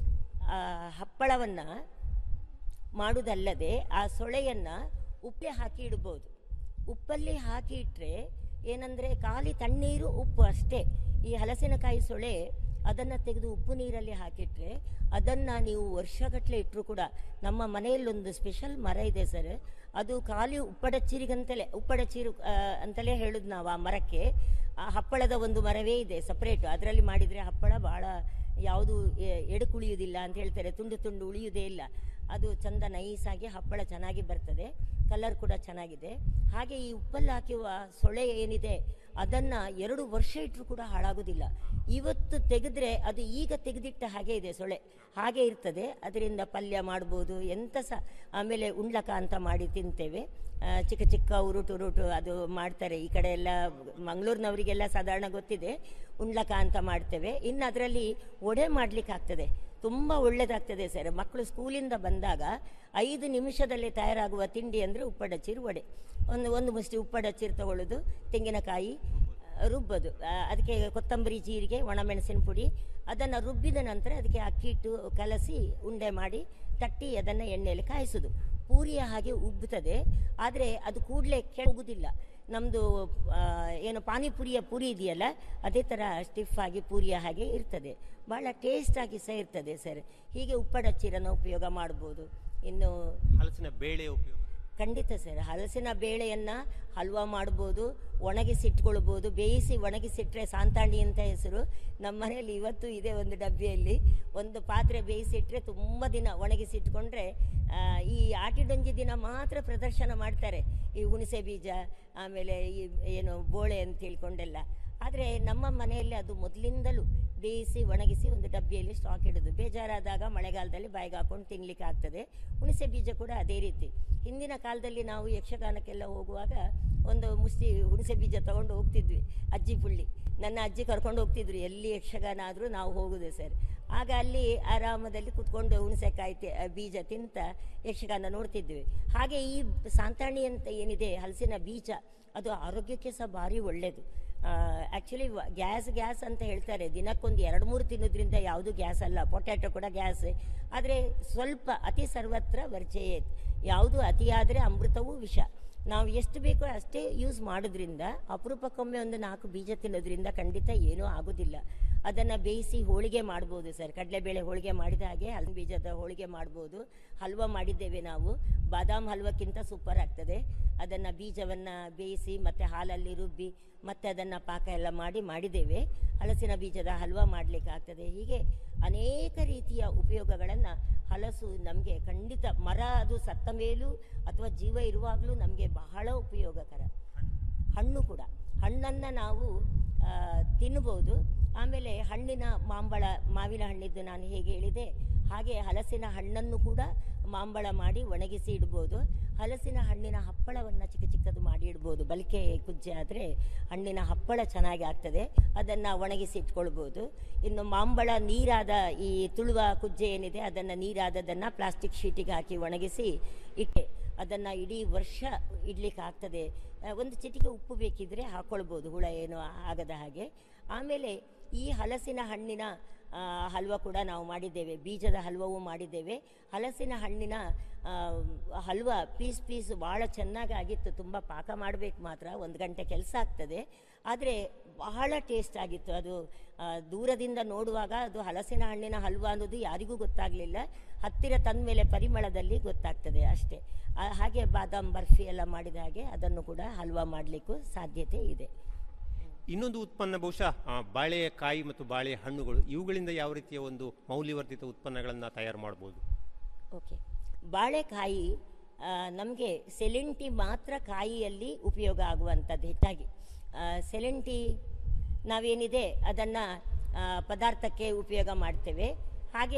ಹಪ್ಪಳವನ್ನು ಮಾಡುವುದಲ್ಲದೆ ಆ ಸೊಳೆಯನ್ನು ಉಪ್ಪೆ ಹಾಕಿ ಇಡ್ಬೋದು ಉಪ್ಪಲ್ಲಿ ಹಾಕಿ ಇಟ್ಟರೆ ಏನಂದರೆ ಖಾಲಿ ತಣ್ಣೀರು ಉಪ್ಪು ಅಷ್ಟೇ ಈ ಹಲಸಿನಕಾಯಿ ಸೊಳೆ ಅದನ್ನು ತೆಗೆದು ಉಪ್ಪು ನೀರಲ್ಲಿ ಹಾಕಿಟ್ರೆ ಅದನ್ನು ನೀವು ವರ್ಷಗಟ್ಟಲೆ ಇಟ್ಟರು ಕೂಡ ನಮ್ಮ ಮನೆಯಲ್ಲೊಂದು ಸ್ಪೆಷಲ್ ಮರ ಇದೆ ಸರ್ ಅದು ಖಾಲಿ ಉಪ್ಪಡಚೀರಿಗಂತಲೇ ಉಪ್ಪಡಚೀರು ಆ, ಅಂತಲೇ ಹೇಳೋದು ನಾವು ಆ ಮರಕ್ಕೆ ಆ ಹಪ್ಪಳದ ಒಂದು ಮರವೇ ಇದೆ ಸಪ್ರೇಟು ಅದರಲ್ಲಿ ಮಾಡಿದರೆ ಹಪ್ಪಳ ಭಾಳ ಯಾವುದು ಎಡಕುಳಿಯುವುದಿಲ್ಲ ಅಂತ ಹೇಳ್ತಾರೆ ತುಂಡು ತುಂಡು ಉಳಿಯುವುದೇ ಇಲ್ಲ ಅದು ಚಂದ ನೈಸಾಗಿ ಹಪ್ಪಳ ಚೆನ್ನಾಗಿ ಬರ್ತದೆ ಕಲರ್ ಕೂಡ ಚೆನ್ನಾಗಿದೆ ಹಾಗೆ ಈ ಉಪ್ಪಲ್ಲಿ ಹಾಕಿರುವ ಸೊಳೆ ಏನಿದೆ ಅದನ್ನು ಎರಡು ವರ್ಷ ಇಟ್ಟರು ಕೂಡ ಹಾಳಾಗೋದಿಲ್ಲ ಇವತ್ತು ತೆಗೆದ್ರೆ ಅದು ಈಗ ತೆಗೆದಿಟ್ಟ ಹಾಗೆ ಇದೆ ಸೊಳೆ ಹಾಗೆ ಇರ್ತದೆ ಅದರಿಂದ ಪಲ್ಯ ಮಾಡ್ಬೋದು ಎಂತ ಸಹ ಆಮೇಲೆ ಉಂಡ್ಲಕ ಅಂತ ಮಾಡಿ ತಿಂತೇವೆ ಆ, ಚಿಕ್ಕ ಚಿಕ್ಕ ಉರುಟು ಉರುಟು ಅದು ಮಾಡ್ತಾರೆ ಈ ಕಡೆ ಎಲ್ಲ ಮಂಗಳೂರಿನವರಿಗೆಲ್ಲ ಸಾಧಾರಣ ಗೊತ್ತಿದೆ ಉಂಡ್ಲಕ ಅಂತ ಮಾಡ್ತೇವೆ ಇನ್ನು ಅದರಲ್ಲಿ ಒಡೆ ಮಾಡ್ಲಿಕ್ಕೆ ಆಗ್ತದೆ ತುಂಬ ಒಳ್ಳೆಯದಾಗ್ತದೆ ಸರ್ ಮಕ್ಕಳು ಸ್ಕೂಲಿಂದ ಬಂದಾಗ ಐದು ನಿಮಿಷದಲ್ಲಿ ತಯಾರಾಗುವ ತಿಂಡಿ ಅಂದರೆ ಉಪ್ಪಡಚೀರು ವಡೆ ಒಂದು ಒಂದು ಮುಷ್ಟಿ ಉಪ್ಪಡಚೀರು ತಗೊಳ್ಳೋದು ತೆಂಗಿನಕಾಯಿ ಆ, ರುಬ್ಬೋದು ಆ, ಅದಕ್ಕೆ ಕೊತ್ತಂಬರಿ ಜೀರಿಗೆ ಒಣಮೆಣಸಿನ ಪುಡಿ ಅದನ್ನು ರುಬ್ಬಿದ ನಂತರ ಅದಕ್ಕೆ ಅಕ್ಕಿ ಇಟ್ಟು ಕಲಸಿ ಉಂಡೆ ಮಾಡಿ ತಟ್ಟಿ ಅದನ್ನು ಎಣ್ಣೆಯಲ್ಲಿ ಕಾಯಿಸೋದು ಪೂರಿಯ ಹಾಗೆ ಉಬ್ಬುತ್ತದೆ ಆದರೆ ಅದು ಕೂಡಲೇ ಕೆಳಗುದಿಲ್ಲ ನಮ್ಮದು ಏನು ಪಾನಿಪುರಿಯ ಪೂರಿ ಇದೆಯಲ್ಲ ಅದೇ ಥರ ಸ್ಟಿಫ್ ಆಗಿ ಪೂರಿಯ ಹಾಗೆ ಇರ್ತದೆ ಭಾಳ ಟೇಸ್ಟಾಗಿ ಸಹ ಇರ್ತದೆ ಸರ್ ಹೀಗೆ ಉಪ್ಪಡಚ್ಚೀರನ್ನು ಉಪಯೋಗ ಮಾಡ್ಬೋದು ಇನ್ನು ಹಲಸಿನ ಬೇಳೆ ಉಪಯೋಗ ಖಂಡಿತ ಸರ್ ಹಲಸಿನ ಬೇಳೆಯನ್ನು ಹಲ್ವಾ ಮಾಡ್ಬೋದು ಒಣಗಿಸಿಟ್ಕೊಳ್ಬೋದು ಬೇಯಿಸಿ ಒಣಗಿಸಿಟ್ರೆ ಸಾಂತಾಣಿ ಅಂತ ಹೆಸರು ನಮ್ಮ ಮನೆಯಲ್ಲಿ ಇವತ್ತು ಇದೆ ಒಂದು ಡಬ್ಬಿಯಲ್ಲಿ ಒಂದು ಪಾತ್ರೆ ಬೇಯಿಸಿಟ್ರೆ ತುಂಬ ದಿನ ಒಣಗಿಸಿಟ್ಕೊಂಡ್ರೆ ಆ, ಈ ಆಟಿಡೊಂಜಿ ದಿನ ಮಾತ್ರ ಪ್ರದರ್ಶನ ಮಾಡ್ತಾರೆ ಈ ಹುಣಸೆ ಬೀಜ ಆಮೇಲೆ ಈ ಏನು ಬೋಳೆ ಅಂತ ತಿಳ್ಕೊಂಡೆಲ್ಲ ಆದರೆ ನಮ್ಮ ಮನೆಯಲ್ಲಿ ಅದು ಮೊದಲಿಂದಲೂ ಬೇಯಿಸಿ ಒಣಗಿಸಿ ಒಂದು ಡಬ್ಬಿಯಲ್ಲಿ ಸ್ಟಾಕ್ ಇಡೋದು ಬೇಜಾರಾದಾಗ ಮಳೆಗಾಲದಲ್ಲಿ ಬಾಯಿಗೆ ಹಾಕೊಂಡು ತಿನ್ಲಿಕ್ಕೆ ಆಗ್ತದೆ ಹುಣಸೆ ಬೀಜ ಕೂಡ ಅದೇ ರೀತಿ ಹಿಂದಿನ ಕಾಲದಲ್ಲಿ ನಾವು ಯಕ್ಷಗಾನಕ್ಕೆಲ್ಲ ಹೋಗುವಾಗ ಒಂದು ಮುಷ್ಟಿ ಹುಣಸೆ ಬೀಜ ತಗೊಂಡು ಹೋಗ್ತಿದ್ವಿ ಅಜ್ಜಿ ಪುಳ್ಳಿ ನನ್ನ ಅಜ್ಜಿ ಕರ್ಕೊಂಡು ಹೋಗ್ತಿದ್ರು ಎಲ್ಲಿ ಯಕ್ಷಗಾನ ಆದರೂ ನಾವು ಹೋಗುದೇ ಸರ್ ಆಗ ಅಲ್ಲಿ ಆರಾಮದಲ್ಲಿ ಕುತ್ಕೊಂಡು ಹುಣಸೆಕಾಯಿ ತಿ- ಬೀಜ ತಿಂತ ಯಕ್ಷಗಾನ ನೋಡ್ತಿದ್ವಿ ಹಾಗೆ ಈ ಸಾಂತಾಣಿ ಅಂತ ಏನಿದೆ ಹಲಸಿನ ಬೀಜ ಅದು ಆರೋಗ್ಯಕ್ಕೆ ಸಹ ಭಾರಿ ಒಳ್ಳೆಯದು ಆ್ಯಕ್ಚುಲಿ ಗ್ಯಾಸ್ ಗ್ಯಾಸ್ ಅಂತ ಹೇಳ್ತಾರೆ ದಿನಕ್ಕೊಂದು ಎರಡು ಮೂರು ತಿನ್ನೋದ್ರಿಂದ ಯಾವುದು ಗ್ಯಾಸ್ ಅಲ್ಲ ಪೊಟ್ಯಾಟೊ ಕೂಡ ಗ್ಯಾಸ್ ಆದರೆ ಸ್ವಲ್ಪ ಅತಿ ಸರ್ವತ್ರ ವರ್ಜಯೇತ್ ಯಾವುದು ಅತಿಯಾದರೆ ಅಮೃತವೂ ವಿಷ ನಾವು ಎಷ್ಟು ಬೇಕೋ ಅಷ್ಟೇ ಯೂಸ್ ಮಾಡೋದ್ರಿಂದ ಅಪರೂಪಕ್ಕೊಮ್ಮೆ ಒಂದು ನಾಲ್ಕು ಬೀಜ ತಿನ್ನೋದ್ರಿಂದ ಖಂಡಿತ ಏನೂ ಆಗೋದಿಲ್ಲ ಅದನ್ನು ಬೇಯಿಸಿ ಹೋಳಿಗೆ ಮಾಡ್ಬೋದು ಸರ್ ಕಡಲೆಬೇಳೆ ಹೋಳಿಗೆ ಮಾಡಿದ ಹಾಗೆ ಹಲಸಿನ ಬೀಜದ ಹೋಳಿಗೆ ಮಾಡ್ಬೋದು ಹಲ್ವ ಮಾಡಿದ್ದೇವೆ ನಾವು ಬಾದಾಮ್ ಹಲ್ವಕ್ಕಿಂತ ಸೂಪರ್ ಆಗ್ತದೆ ಅದನ್ನು ಬೀಜವನ್ನು ಬೇಯಿಸಿ ಮತ್ತು ಹಾಲಲ್ಲಿ ರುಬ್ಬಿ ಮತ್ತೆ ಅದನ್ನು ಪಾಕ ಎಲ್ಲ ಮಾಡಿ ಮಾಡಿದ್ದೇವೆ ಹಲಸಿನ ಬೀಜದ ಹಲ್ವ ಮಾಡಲಿಕ್ಕೆ ಆಗ್ತದೆ ಹೀಗೆ ಅನೇಕ ರೀತಿಯ ಉಪಯೋಗಗಳನ್ನು ಹಲಸು ನಮಗೆ ಖಂಡಿತ ಮರ ಅದು ಸತ್ತ ಮೇಲೂ ಅಥವಾ ಜೀವ ಇರುವಾಗಲೂ ನಮಗೆ ಬಹಳ ಉಪಯೋಗಕರ ಹಣ್ಣು ಕೂಡ ಹಣ್ಣನ್ನು ನಾವು ಆ, ತಿನ್ಬೋದು ಆಮೇಲೆ ಹಣ್ಣಿನ ಮಾಂಬಳ ಮಾವಿನ ಹಣ್ಣಿದ್ದು ನಾನು ಹೇಗೆ ಹೇಳಿದೆ ಹಾಗೆ ಹಲಸಿನ ಹಣ್ಣನ್ನು ಕೂಡ ಮಾಂಬಳ ಮಾಡಿ ಒಣಗಿಸಿ ಇಡ್ಬೋದು ಹಲಸಿನ ಹಣ್ಣಿನ ಹಪ್ಪಳವನ್ನು ಚಿಕ್ಕ ಚಿಕ್ಕದು ಮಾಡಿ ಇಡ್ಬೋದು ಬಲಿಕೆ ಕುಜ್ಜೆ ಆದರೆ ಹಣ್ಣಿನ ಹಪ್ಪಳ ಚೆನ್ನಾಗಿ ಆಗ್ತದೆ ಅದನ್ನು ಒಣಗಿಸಿ ಇಟ್ಕೊಳ್ಬೋದು ಇನ್ನು ಮಾಂಬಳ ನೀರಾದ ಈ ತುಳುವ ಕುಜ್ಜೆ ಏನಿದೆ ಅದನ್ನು ನೀರಾದದನ್ನು ಪ್ಲಾಸ್ಟಿಕ್ ಶೀಟಿಗೆ ಹಾಕಿ ಒಣಗಿಸಿ ಇಟ್ಟೆ ಅದನ್ನು ಇಡೀ ವರ್ಷ ಇಡ್ಲಿಕ್ಕೆ ಆಗ್ತದೆ ಆ, ಒಂದು ಚಿಟಿಕೆ ಉಪ್ಪು ಬೇಕಿದ್ರೆ ಹಾಕ್ಕೊಳ್ಬೋದು ಹುಳ ಏನು ಆಗದ ಹಾಗೆ ಆಮೇಲೆ ಈ ಹಲಸಿನ ಹಣ್ಣಿನ ಆ, ಹಲ್ವ ಕೂಡ ನಾವು ಮಾಡಿದ್ದೇವೆ ಬೀಜದ ಹಲ್ವವೂ ಮಾಡಿದ್ದೇವೆ ಹಲಸಿನ ಹಣ್ಣಿನ ಆ, ಹಲ್ವ ಪೀಸ್ ಪೀಸ್ ಭಾಳ ಚೆನ್ನಾಗಿ ಆಗಿತ್ತು ತುಂಬ ಪಾಕ ಮಾಡಬೇಕು ಮಾತ್ರ ಒಂದು ಗಂಟೆ ಕೆಲಸ ಆಗ್ತದೆ ಆದರೆ ಬಹಳ ಟೇಸ್ಟ್ ಆಗಿತ್ತು ಅದು ಆ, ದೂರದಿಂದ ನೋಡುವಾಗ ಅದು ಹಲಸಿನ ಹಣ್ಣಿನ ಹಲ್ವ ಅನ್ನೋದು ಯಾರಿಗೂ ಗೊತ್ತಾಗಲಿಲ್ಲ ಹತ್ತಿರ ತಂದ ಮೇಲೆ ಪರಿಮಳದಲ್ಲಿ ಗೊತ್ತಾಗ್ತದೆ ಅಷ್ಟೇ ಆ, ಹಾಗೆ ಬಾದಾಮ್ ಬರ್ಫಿ ಎಲ್ಲ ಮಾಡಿದ ಹಾಗೆ ಅದನ್ನು ಕೂಡ ಹಲ್ವ ಮಾಡಲಿಕ್ಕೂ ಸಾಧ್ಯತೆ ಇದೆ ಇನ್ನೊಂದು ಉತ್ಪನ್ನ ಬಹುಶಃ ಆ, ಬಾಳೆಕಾಯಿ ಮತ್ತು ಬಾಳೆ ಹಣ್ಣುಗಳು ಇವುಗಳಿಂದ ಯಾವ ರೀತಿಯ ಒಂದು ಮೌಲ್ಯವರ್ಧಿತ ಉತ್ಪನ್ನಗಳನ್ನು ತಯಾರು ಮಾಡ್ಬೋದು ಓಕೆ ಬಾಳೆಕಾಯಿ ನಮಗೆ ಸೆಲೆಂಟಿ ಮಾತ್ರ ಕಾಯಿಯಲ್ಲಿ ಉಪಯೋಗ ಆಗುವಂಥದ್ದು ಹೆಚ್ಚಾಗಿ ಆ, ಸೆಲೆಂಟಿ ನಾವೇನಿದೆ ಅದನ್ನು ಪದಾರ್ಥಕ್ಕೆ ಉಪಯೋಗ ಮಾಡ್ತೇವೆ ಹಾಗೆ